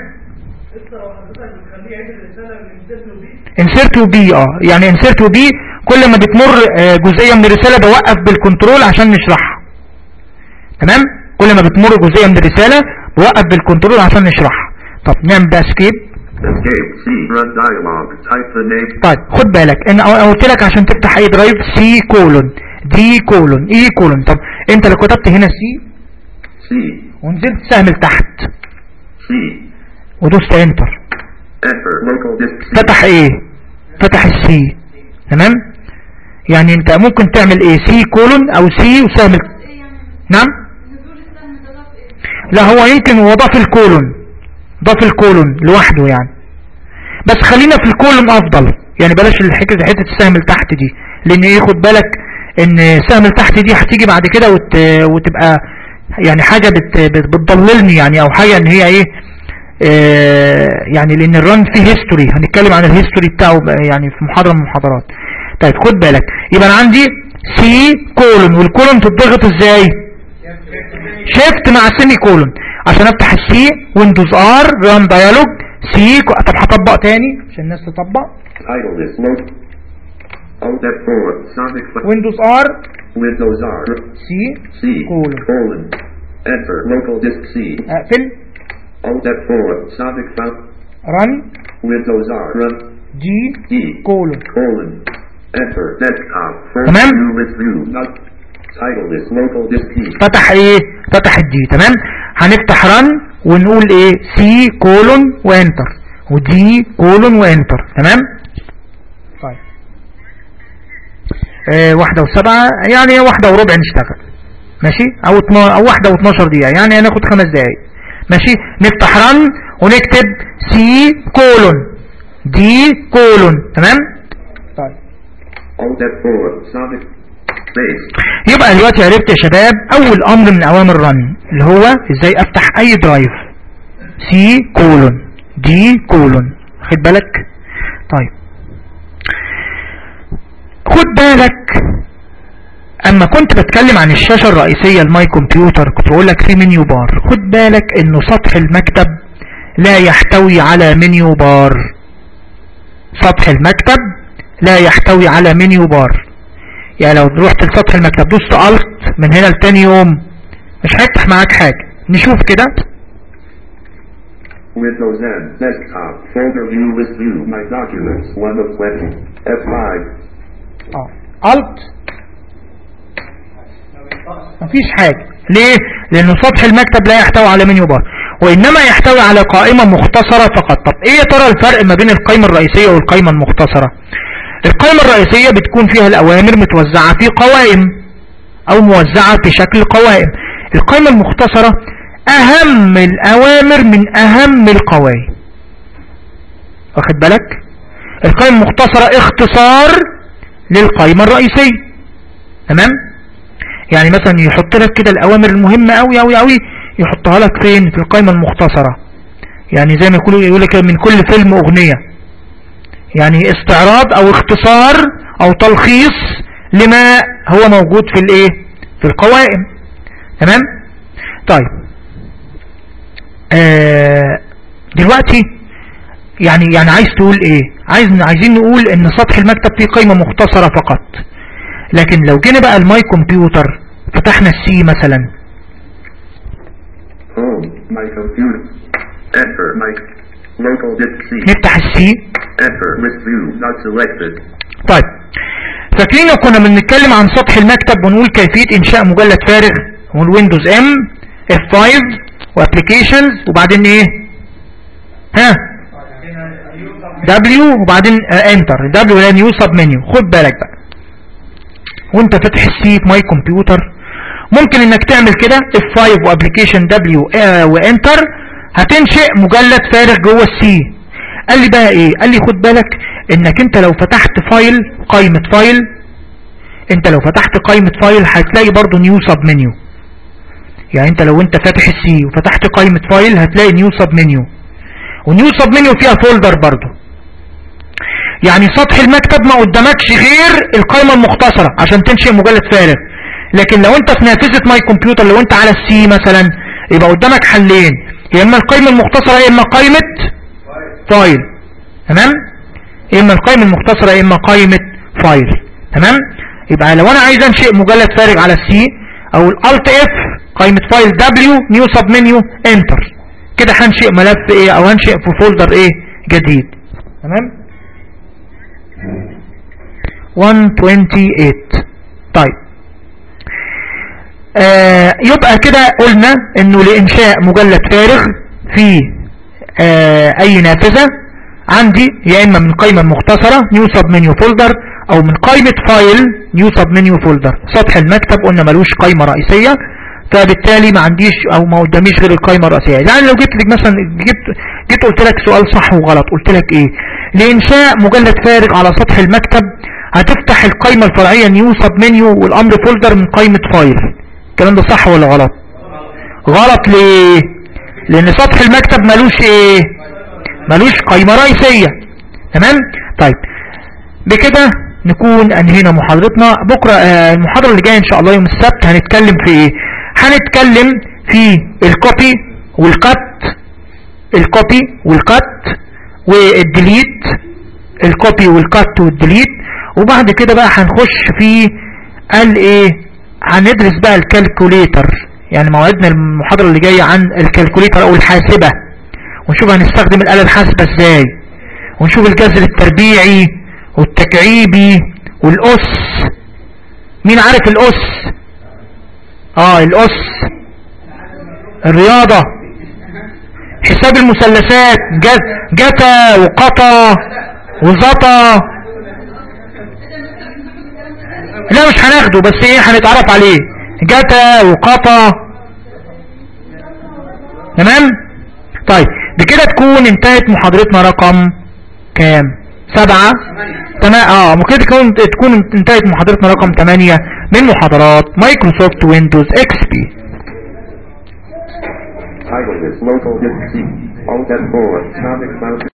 انسرت وبي اه يعني انسرت وبي كل ما بتمر آه، جزئية من الرسالة بوقف بالكنترول عشان نشرحها تمام كل ما بتمر جزئية من الرسالة بوقف بالكنترول عشان نشرحها طب نعمل بقى اسكيب Escape. C. Run dialog. Type the name. طيب خد بالك انا أنا قلت لك عشان تفتح اي درايف سي كولون دي كولون اي كولون طب انت لو كتبت هنا سي C. ونزلت سهم لتحت C. ودوست انتر Enter. Local disk C. فتح ايه فتح السي تمام يعني انت ممكن تعمل ايه سي كولون او سي وسهم ال- ايه يعني نعم نزول السهم ده ضاف ايه لا هو يمكن هو ضاف الكولون ضاف الكولون لوحده يعني بس خلينا في الكولون افضل يعني بلاش الحته حته السهم اللي تحت دي لان ايه خد بالك ان السهم اللي تحت دي هتيجي بعد كده وت... وتبقى يعني حاجه بت... بت... بتضللني يعني او حاجه ان هي ايه آه يعني لان الرن فيه هيستوري هنتكلم عن الهيستوري بتاعه بقى يعني في محاضره من المحاضرات طيب خد بالك يبقى انا عندي سي كولون والكولون تتضغط ازاي شيفت مع سيمي كولون عشان افتح السي ويندوز ار ران ديالوج سي طب هطبق تاني عشان الناس تطبق Title is local. Alt F4. Sonic. Fun- ويندوز ار Windows R. سي C. Colon. Colon. Enter. Local disk C. اقفل Alt F4. Sonic. Font. ران Windows R. Run. جي D. كولون Colon. Enter. Desktop. تمام. View with view. Not. Title is local disk D. فتح ايه فتح الدي تمام هنفتح ران ونقول ايه سي كولون وانتر ودي كولون وانتر تمام طيب آه واحدة وسبعة يعني واحدة وربع نشتغل ماشي او, اتنا- او واحدة واتناشر دقيقة يعني هناخد خمس دقايق ماشي نفتح رن ونكتب سي كولون دي كولون تمام طيب Alt F4. Sonic. Space. يبقى دلوقتي عرفت يا شباب اول امر من اوامر رن اللي هو ازاي افتح اي درايف سي كولون دي كولون خد بالك طيب خد بالك اما كنت بتكلم عن الشاشة الرئيسية الماي كمبيوتر كنت بقول لك في منيو بار خد بالك انه سطح المكتب لا يحتوي على منيو بار سطح المكتب لا يحتوي على منيو بار يعني لو رحت لسطح المكتب دوست الت من هنا لتاني يوم مش هيفتح معاك حاجة نشوف كده Windows N. Desktop. Folder view list view. My documents. 1 of 20. F5. اه الت مفيش حاجة ليه لانه سطح المكتب لا يحتوي على منيو بار وانما يحتوي على قائمة مختصرة فقط طب ايه يا ترى الفرق ما بين القائمة الرئيسية والقائمة المختصرة القائمة الرئيسية بتكون فيها الاوامر متوزعة في قوائم او موزعة في شكل قوائم القائمة المختصرة اهم الاوامر من اهم القوائم واخد بالك القائمة المختصرة اختصار للقائمة الرئيسية تمام يعني مثلا يحط لك كده الاوامر المهمة قوي قوي قوي يحطها لك فين في القائمة المختصرة يعني زي ما يقولوا يقول لك من كل فيلم اغنية يعني استعراض او اختصار او تلخيص لما هو موجود في الايه في القوائم تمام طيب آه دلوقتي يعني يعني عايز تقول ايه عايز عايزين نقول ان سطح المكتب فيه قائمة مختصرة فقط لكن لو جينا بقى الماي كمبيوتر فتحنا السي مثلا Home. My computer. Enter. My. Local disk C. نفتح السي Enter. List view. Not selected. طيب فاكرين لو كنا بنتكلم عن سطح المكتب ونقول كيفية انشاء مجلد فارغ والويندوز ام F5 وابليكيشنز وبعدين ايه ها W وبعدين انتر W لان يو سب منيو خد بالك بقى وانت فاتح السي في ماي كمبيوتر ممكن انك تعمل كده F5 وابليكيشن W آه وانتر هتنشئ مجلد فارغ جوه السي قال لي بقى ايه قال لي خد بالك انك انت لو فتحت فايل قائمة فايل انت لو فتحت قائمة فايل هتلاقي برضو نيو سب منيو يعني انت لو انت فاتح السي وفتحت قائمة فايل هتلاقي نيو سب منيو ونيو سب منيو فيها فولدر برضو يعني سطح المكتب ما قدامكش غير القائمة المختصرة عشان تنشئ مجلد فارغ لكن لو انت في نافذة ماي كمبيوتر لو انت على السي مثلا يبقى قدامك حلين يا اما القائمة المختصرة يا اما قائمة فايل تمام يا اما القائمة المختصرة يا اما قائمة فايل تمام يبقى لو انا عايز انشئ مجلد فارغ على السي او الالت اف قائمة فايل دبليو نيو سب منيو انتر كده هنشئ ملف ايه او هنشئ في فولدر ايه جديد تمام 128 طيب آه يبقى كده قلنا انه لانشاء مجلد فارغ في آه اي نافذة عندي يا اما من قائمة مختصرة نيو سب منيو فولدر او من قائمة فايل نيو سب منيو فولدر سطح المكتب قلنا ملوش قائمة رئيسية فبالتالي ما عنديش او ما قداميش غير القائمة الرئيسية يعني لو جبت لك مثلا جبت جيت قلت لك سؤال صح وغلط قلت لك ايه لانشاء مجلد فارغ على سطح المكتب هتفتح القائمة الفرعية نيو سب منيو والامر فولدر من قائمة فايل الكلام ده صح ولا غلط غلط ليه لان سطح المكتب ملوش ايه ملوش قائمة رئيسية تمام طيب بكده نكون انهينا محاضرتنا بكرة آه المحاضرة اللي جاية ان شاء الله يوم السبت هنتكلم في ايه هنتكلم في الكوبي والكت الكوبي والكت والديليت الكوبي والكت والديليت وبعد كده بقى هنخش في قال ايه هندرس بقى الكالكوليتر يعني موعدنا المحاضرة اللي جاية عن الكالكوليتر او الحاسبة ونشوف هنستخدم الآلة الحاسبة ازاي ونشوف الجذر التربيعي والتكعيبي والأس مين عارف الأس اه الأس الرياضة حساب المثلثات جت- جتا وقطا وزطا لا مش هناخده بس ايه هنتعرف عليه جتا وقطا تمام طيب بكده تكون انتهت محاضرتنا رقم كام سبعة تمام اه ممكن تكون تكون انتهت محاضرتنا رقم 8 من محاضرات مايكروسوفت ويندوز اكس بي Title is local disk C. Alt F4. Sonic Cloud